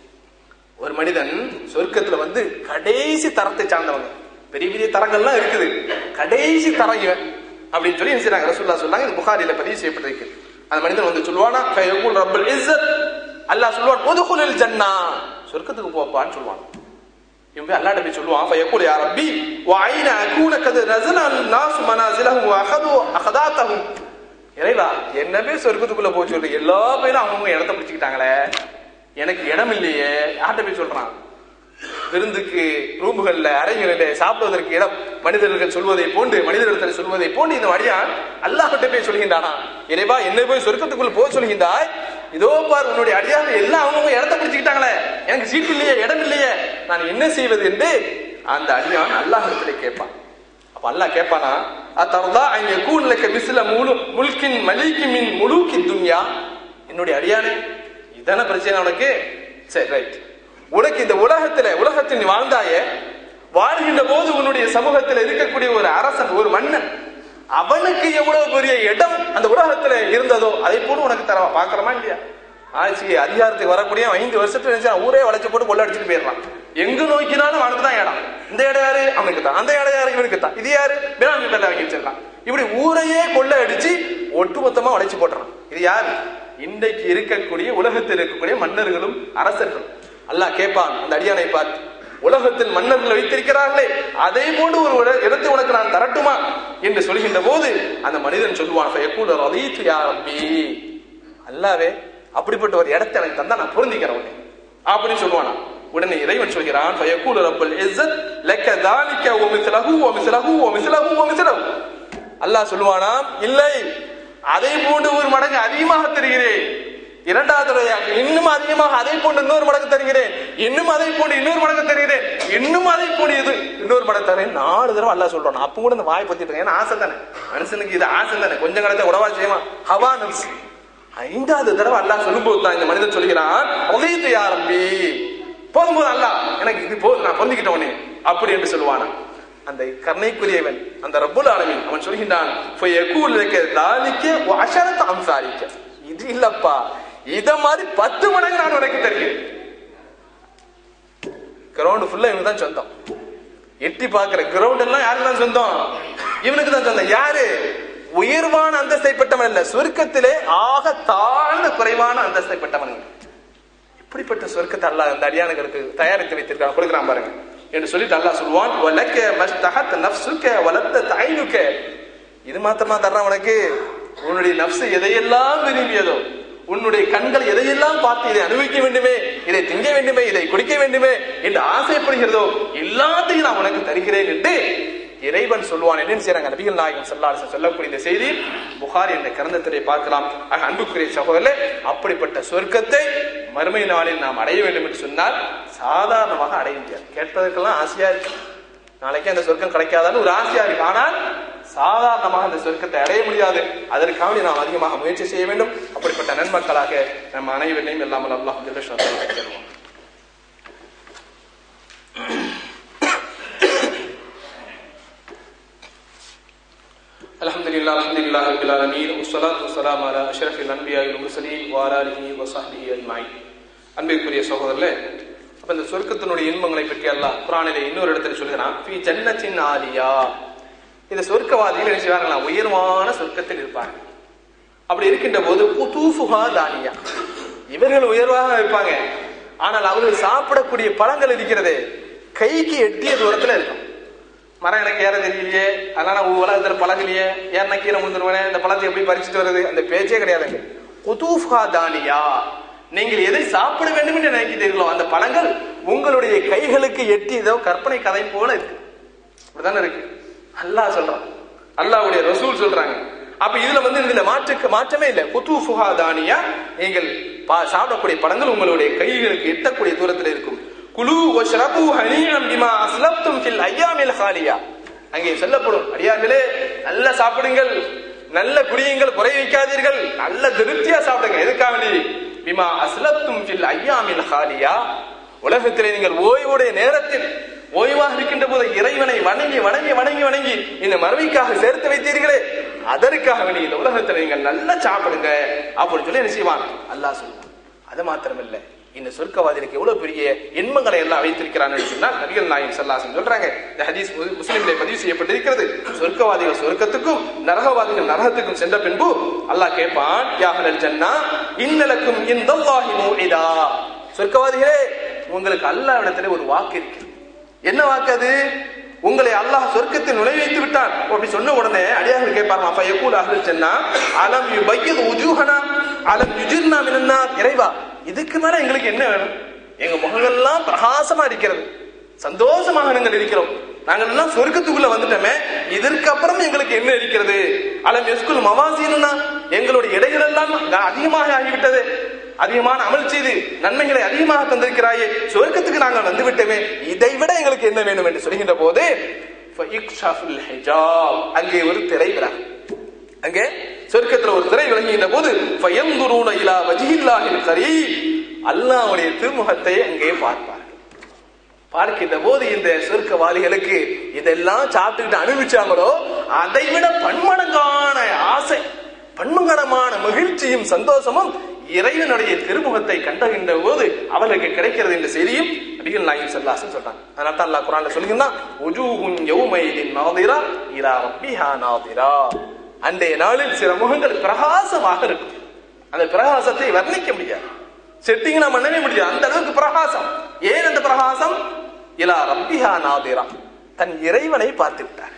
ஒரு மனிதன் சொர்க்கத்துல வந்து கடைசி தரத்தை சார்ந்தவங்க பெரிய பெரிய தரங்கள்லாம் இருக்குது கடைசி தரம் இவன் அப்படின்னு சொல்லி என்ன செய்றாங்க ரசூல்லா சொன்னாங்க இது புகாரில பதிவு செய்யப்பட்டிருக்கு அந்த மனிதன் வந்து சொல்லுவானா ஃபயகுல் ரப்பல் இஸ்ஸத் அல்லாஹ் சொல்லுவான் உதுகுலில் ஜன்னா சொர்க்கத்துக்கு போப்பான்னு சொல்லுவான் இவன் போய் அல்லாஹ்ட்ட போய் சொல்லுவான் ஃபயகுல் யா ரப்பி வ ஐன அகூன கத் நஸல நாஸ் மனாசிலஹும் வ அகது அகதாத்தஹும் இறைவா என்ன பேர் சொர்க்கத்துக்குள்ள போய் சொல்லு எல்லா பேரும் அவங்கவுங்க இடத்த பிடிச்சிக்கிட்டாங்களே எனக்கு இடம் இல்லையே யார்கிட்ட போய் சொல்றான் விருந்துக்கு ரூமுகள்ல அறைகளில சாப்பிடுவதற்கு இடம் மனிதர்கள் சொல்வதை போன்று மனிதர்கள் சொல்வதை போன்று இந்த மடியான் அல்லாஹ்கிட்ட போய் சொல்கின்றானா இறைவா என்னை போய் சொர்க்கத்துக்குள் போக சொல்கின்றாய் இதோ பார் உன்னுடைய அடியார்கள் எல்லாம் அவங்கவுங்க இடத்த பிடிச்சிக்கிட்டாங்களே எனக்கு சீட்டு இல்லையே இடம் இல்லையே நான் என்ன செய்வது என்று அந்த அடியான் அல்லாஹிடத்திலே கேட்பான் அப்ப அல்லாஹ் கேட்பானா அத்தர்தா அங்க கூன்லக்க மிஸ்ல முழு முல்கின் மலிகி மின் முழுக்கி துன்யா என்னுடைய அடியானே இதான பிரச்சனை உனக்கு சரி ரைட் உனக்கு இந்த உலகத்துல உலகத்தில் நீ வாழ்ந்தாயே வாழ்கின்ற போது உன்னுடைய சமூகத்தில் இருக்கக்கூடிய ஒரு அரசன் ஒரு மன்னன் அவனுக்கு எவ்வளவு பெரிய இடம் அந்த உலகத்துல இருந்ததோ அதை போல உனக்கு தர பாக்குறமா இல்லையா ஆட்சி அதிகாரத்துக்கு வரக்கூடிய ஐந்து வருஷத்துல நினைச்சா ஊரே வளைச்சு போட்டு கொள்ள அடிச்சுட்டு போயிடறான் எங்க நோக்கினாலும் அவனுக்கு தான் இடம் இந்த இடம் யாரு அவனுக்கு தான் அந்த இடம் யாரு இவனுக்கு தான் இது யாரு பினாமி பேர்ல வாங்கி வச்சிருக்கான் இப்படி ஊரையே கொள்ள அடிச்சு ஒட்டுமொத்தமா உடைச்சு போட்டுறான் இது யாரு இன்றைக்கு இருக்கக்கூடிய உலகத்தில் இருக்கக்கூடிய மன்னர்களும் அரசர்களும் அல்லாஹ் கேட்பான் அந்த அடியானை பார்த்து உலகத்தில் மன்னர்கள் வைத்திருக்கிறார்களே அதே போன்று ஒரு இட- இடத்தை உனக்கு நான் தரட்டுமா என்று சொல்கின்ற போது அந்த மனிதன் சொல்லுவான் "ஃபயக்கூலு ரதீத்து யா ரப்பி." அல்லாவே அப்படிப்பட்ட ஒரு இடத்தை எனக்கு தந்தா நான் பொருந்திக்கிறேன் உன்னை அப்படின்னு சொல்லுவானா உடனே இறைவன் சொல்கிறான் "ஃபயக்கூலு ரப்பல் இஸ்ஸத் லக்க தாலிக வ மிஸ்லஹு வ மிஸ்லஹு வ மிஸ்லஹு வ மிஸ்லஹு." அல்லாஹ் சொல்லுவானாம் இல்லை அதை போன்று ஒரு மடங்கு அதிகமாக தருகிறேன் இரண்டாவது தடவையாக இன்னும் அதிகமாக அதை போன்று இன்னொரு மடங்கு தருகிறேன் இன்னும் அதை போன்று இன்னொரு மடங்கு தருகிறேன் இன்னும் அதை போன்று இது இன்னொரு மடங்கு தரேன் நாலு தடவை அல்லாஹ் சொல்றான் அப்ப கூட இந்த வாய் பத்திட்டு இருக்கேன் ஏன்னா ஆசை தானே மனுஷனுக்கு இது ஆசை தானே கொஞ்சம் கிடைச்சா உடவா செய்யுமா ஹவா நப்ஸ் ஐந்தாவது தடவை அல்லாஹ் சொல்லும்போது தான் இந்த மனிதன் சொல்கிறான் உதயத்தை ஆரம்பி போதும் போதும் அல்லாஹ் எனக்கு இது போதும் நான் பொருந்திக்கிட்ட உடனே அப்படி என்று சொல்லுவானா அந்த கருணைக்குரியவன் அந்த ரப்புல் ஆலமீன் அவன் சொல்கின்றான் ஃபயகூல் லக தாலிக வ அஷரத் அம்சாலிக இது இல்லப்பா இத மாதிரி பத்து மடங்கு நான் உனக்கு தருகிறேன் கிரவுண்ட் ஃபுல்லா இவனுக்கு தான் சொந்தம் எட்டி பாக்குற கிரவுண்ட் எல்லாம் யாருக்கு தான் சொந்தம் இவனுக்கு தான் சொந்தம் யாரு உயர்வான அந்தஸ்தை பெற்றவன் அல்ல சொர்க்கத்திலே ஆக தாழ்ந்த குறைவான அந்தஸ்தை பெற்றவன் இப்படிப்பட்ட சொர்க்கத்தை அல்லாஹ் அந்த அடியானுங்களுக்கு தயாரித்து வைத்திருக்கான் கொடுக்குறான் பாருங்க என்று சொல்லிட்டு அல்லாஹ் சொல்லுவான் வலக்க மஸ்தஹத் நஃப்சுக வலத்த தைனுக இது மாத்திரமா தர்றான் உனக்கு உன்னுடைய நப்சு எதையெல்லாம் விரும்பியதோ உன்னுடைய கண்கள் எதையெல்லாம் பார்த்து இதை அனுபவிக்க வேண்டுமே இதை திங்க வேண்டுமே இதை குடிக்க வேண்டுமே என்று ஆசைப்படுகிறதோ எல்லாத்தையும் நான் உனக்கு தருகிறேன் என்று இறைவன் சொல்லுவான் என்னன்னு செய்யறாங்க நபிகள் நாயகம் சொல்லாச சொல்லக்கூடிய இந்த செய்தி புகார் என்ற கிரந்தத்திலே பார்க்கலாம் ஆக அன்புக்குரிய சகோதரர்களே அப்படிப்பட்ட சொர்க்கத்தை மறுமை நாளில் நாம் அடைய வேண்டும் என்று சொன்னால் சாதாரணமாக அடைய முடியாது கேட்பதற்கெல்லாம் ஆசையா இருக்கு நாளைக்கு அந்த சொர்க்கம் கிடைக்காதான்னு ஒரு ஆசையா இருக்கு ஆனால் சாதாரணமாக அந்த சொர்க்கத்தை அடைய முடியாது அதற்காக நாம் அதிகமாக முயற்சி செய்ய வேண்டும் அப்படிப்பட்ட நன்மக்களாக நம்ம அனைவரையும் இல்லாமல் அல்லாஹ் தருவோம் الحمد لله الحمد لله رب العالمين والصلاة والسلام على أشرف الأنبياء والمرسلين وعلى آله وصحبه أجمعين அன்பிற்குரிய சகோதரர்களே அப்ப இந்த சொர்க்கத்தினுடைய இன்பங்களை பற்றி அல்லாஹ் குரானிலே இன்னொரு இடத்துல சொல்கிறான் ஃபி ஜன்னத்தின் ஆலியா இந்த சொர்க்கவாதிகள் என்ன செய்வார்களாம் உயர்வான சொர்க்கத்தில் இருப்பாங்க அப்படி இருக்கின்ற போது புதூஃபுஹா தானியா இவர்கள் உயர்வாக இருப்பாங்க ஆனால் அவர்கள் சாப்பிடக்கூடிய பழங்கள் இருக்கிறது கைக்கு எட்டிய தூரத்துல இருக்கும் மரம் எனக்கு ஏற தெரியலையே அதனால நான் உலகத்துல பழகலையே ஏறினா கீழே முந்திருவேன் இந்த பழத்தை எப்படி பறிச்சுட்டு வருது அந்த பேச்சே கிடையாதுங்க குதூஃபா தானியா நீங்கள் எதை சாப்பிட வேண்டும் என்று நினைக்கிறீர்களோ அந்த பழங்கள் உங்களுடைய கைகளுக்கு எட்டியதோ கற்பனை கதை போல இருக்கு அப்படிதானே இருக்கு அல்லாஹ் சொல்றான் அல்லாஹ்வுடைய ரசூல் சொல்றாங்க அப்ப இதுல வந்து இதுல மாற்றுக்கு மாற்றமே இல்லை குதூஃபுஹா தானியா நீங்கள் பா- சாப்பிடக்கூடிய பழங்கள் உங்களுடைய கைகளுக்கு எட்டக்கூடிய தூரத்தில் இருக்கும் குலு வஷ்ரபு ஹனீஅம் பிமா அஸ்லப்தும் ஃபில் ஐயாமில் ஹாலியா அங்கே சொல்லப்படும் அடியார்களே நல்ல சாப்பிடுங்கள் நல்ல குடியுங்கள் குறை வைக்காதீர்கள் நல்ல திருப்தியா சாப்பிடுங்க எதுக்காக வேண்டி பிமா அஸ்லப்தும் ஃபில் ஐயாமில் ஹாலியா உலகத்திலே நீங்கள் ஓய்வுடைய நேரத்தில் ஓய்வாக இருக்கின்ற போது இறைவனை வணங்கி வணங்கி வணங்கி வணங்கி இந்த மறுமைக்காக சேர்த்து வைத்தீர்களே அதற்காக வேண்டி இந்த உலகத்தில் நீங்கள் நல்லா சாப்பிடுங்க அப்படின்னு சொல்லி என்ன செய்வான் அல்லாஹ் சொல்லுவான் அது மாத்திரமில்லை இந்த சொர்க்கவாதிகளுக்கு எவ்வளவு பெரிய இன்பங்களை எல்லாம் வைத்திருக்கிறான்னு சொன்னால் நபிகள் நாயகம் சல்லாசன் சொல்றாங்க இந்த ஹதீஸ் மு- முஸ்லிமிலே பதிவு செய்யப்பட்டிருக்கிறது சொர்க்கவாதிகள் சொர்க்கத்துக்கும் நரகவாதிகள் நரகத்துக்கும் சென்ற பின்பு அல்லாஹ் கேட்பான் யாஹலல் ஜன்னா இன்னலக்கும் இந்தல்லாஹி மூஇதா சொர்க்கவாதிகளே உங்களுக்கு அல்லாஹ் இடத்துல ஒரு வாக்கு இருக்கு என்ன வாக்கு அது உங்களை அல்லாஹ் சொர்க்கத்தில் நுழைவைத்து விட்டான் அப்படி சொன்ன உடனே அடியார்கள் கேட்பாங்க அப்ப எக்கூல் அகல் சென்னா அலம் யுபையது உஜூஹனா அலம் யுஜிர்னா மினன்னா இறைவா இதுக்கு மேல எங்களுக்கு என்ன வேணும் எங்க முகங்கள்லாம் பிரகாசமா இருக்கிறது சந்தோஷமாக நாங்கள் இருக்கிறோம் நாங்கள் எல்லாம் சொர்க்கத்துக்குள்ள வந்துட்டோமே இதற்கு அப்புறம் எங்களுக்கு என்ன இருக்கிறது அலம் எஸ்குல் மவாசீனா எங்களுடைய இடைகள் எல்லாம் அதிகமாக ஆகிவிட்டது அதிகமான அமல் செய்து நன்மைகளை அதிகமாக தந்திருக்கிறாயே சொர்க்கத்துக்கு நாங்கள் வந்து விட்டோமே இதை விட எங்களுக்கு என்ன வேணும் என்று சொல்கின்ற போது ஃபயிக்ஷஃபுல் ஹிஜாப். அங்கே ஒரு திரை விலகும் அங்கே சொர்க்கத்துல ஒரு திரை விளங்குகின்ற போது ஃபயந்துரூன இலா வஜிஹில்லாஹில் கரீம் அல்லாஹ்வுடைய திருமுகத்தை அங்கே பார்ப்பார்கள் பார்க்கின்ற போது இந்த சொர்க்கவாதிகளுக்கு இதெல்லாம் சாப்பிட்டுக்கிட்டு அனுபவிச்சாங்களோ அதை விட பன்மடங்கான ஆசை பன்மங்கடமான மகிழ்ச்சியும் சந்தோஷமும் இறைவனுடைய திருமுகத்தை கண்டகின்ற போது அவர்களுக்கு கிடைக்கிறது என்ற செய்தியும் நபிகள் நாயகம் ஸல்லல்லாஹு சொல்றாங்க அதனால தான் அல்லாஹ் குர்ஆன்ல சொல்லுகிறான் உஜூஹுன் யௌமைதின் நாதிரா இலா ரப்பிஹா நாதிரா அன்றைய நாளில் சில முகங்கள் பிரகாசமாக இருக்கும் அந்த பிரகாசத்தை வர்ணிக்க முடியாது செட்டிங் நான் பண்ணவே முடியாது அந்த அளவுக்கு பிரகாசம் ஏன் அந்த பிரகாசம் இலா ரப்பிஹா நாதிரா தன் இறைவனை பார்த்து விட்டார்கள்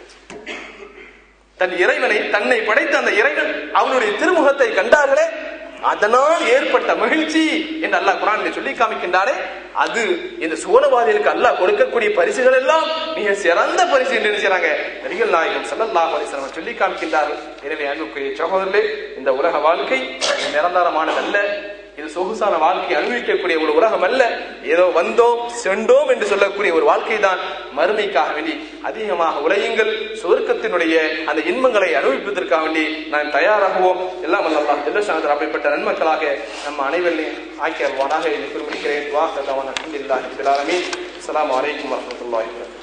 தன் இறைவனை தன்னை படைத்த அந்த இறைவன் அவனுடைய திருமுகத்தை கண்டார்களே அதனால் ஏற்பட்ட மகிழ்ச்சி என்று அல்லாஹ் குரானில் சொல்லி காமிக்கின்றாரே அது இந்த சோழவாதிகளுக்கு அல்லாஹ் கொடுக்கக்கூடிய பரிசுகள் எல்லாம் மிக சிறந்த பரிசு என்று நினைச்சாங்க நபிகள் நாயகம் ஸல்லல்லாஹு அலைஹி வஸல்லம் சொல்லி காமிக்கின்றார்கள் எனவே அன்புக்குரிய சகோதரர்களே இந்த உலக வாழ்க்கை நிரந்தரமானதல்ல இது சொகுசான வாழ்க்கை அனுபவிக்கக்கூடிய ஒரு உலகம் அல்ல ஏதோ வந்தோம் சென்றோம் என்று சொல்லக்கூடிய ஒரு வாழ்க்கை தான் மறுமைக்காக வேண்டி அதிகமாக உழையுங்கள் சொர்க்கத்தினுடைய அந்த இன்பங்களை அனுபவிப்பதற்காக வேண்டி நான் தயாராகுவோம் எல்லாம் அல்லாஹ் ஜெல்லஷானதர் அப்படிப்பட்ட நன்மக்களாக நம்ம அனைவரையும் ஆக்கியவானாக என்று குறிப்பிடுகிறேன் வாசதவன் அல்ஹம்துலில்லாஹி ரபில் ஆலமீன் அஸ்ஸலாமு அலைக்கும் வரஹ்மத்துல்லாஹி வபரகாத்துஹு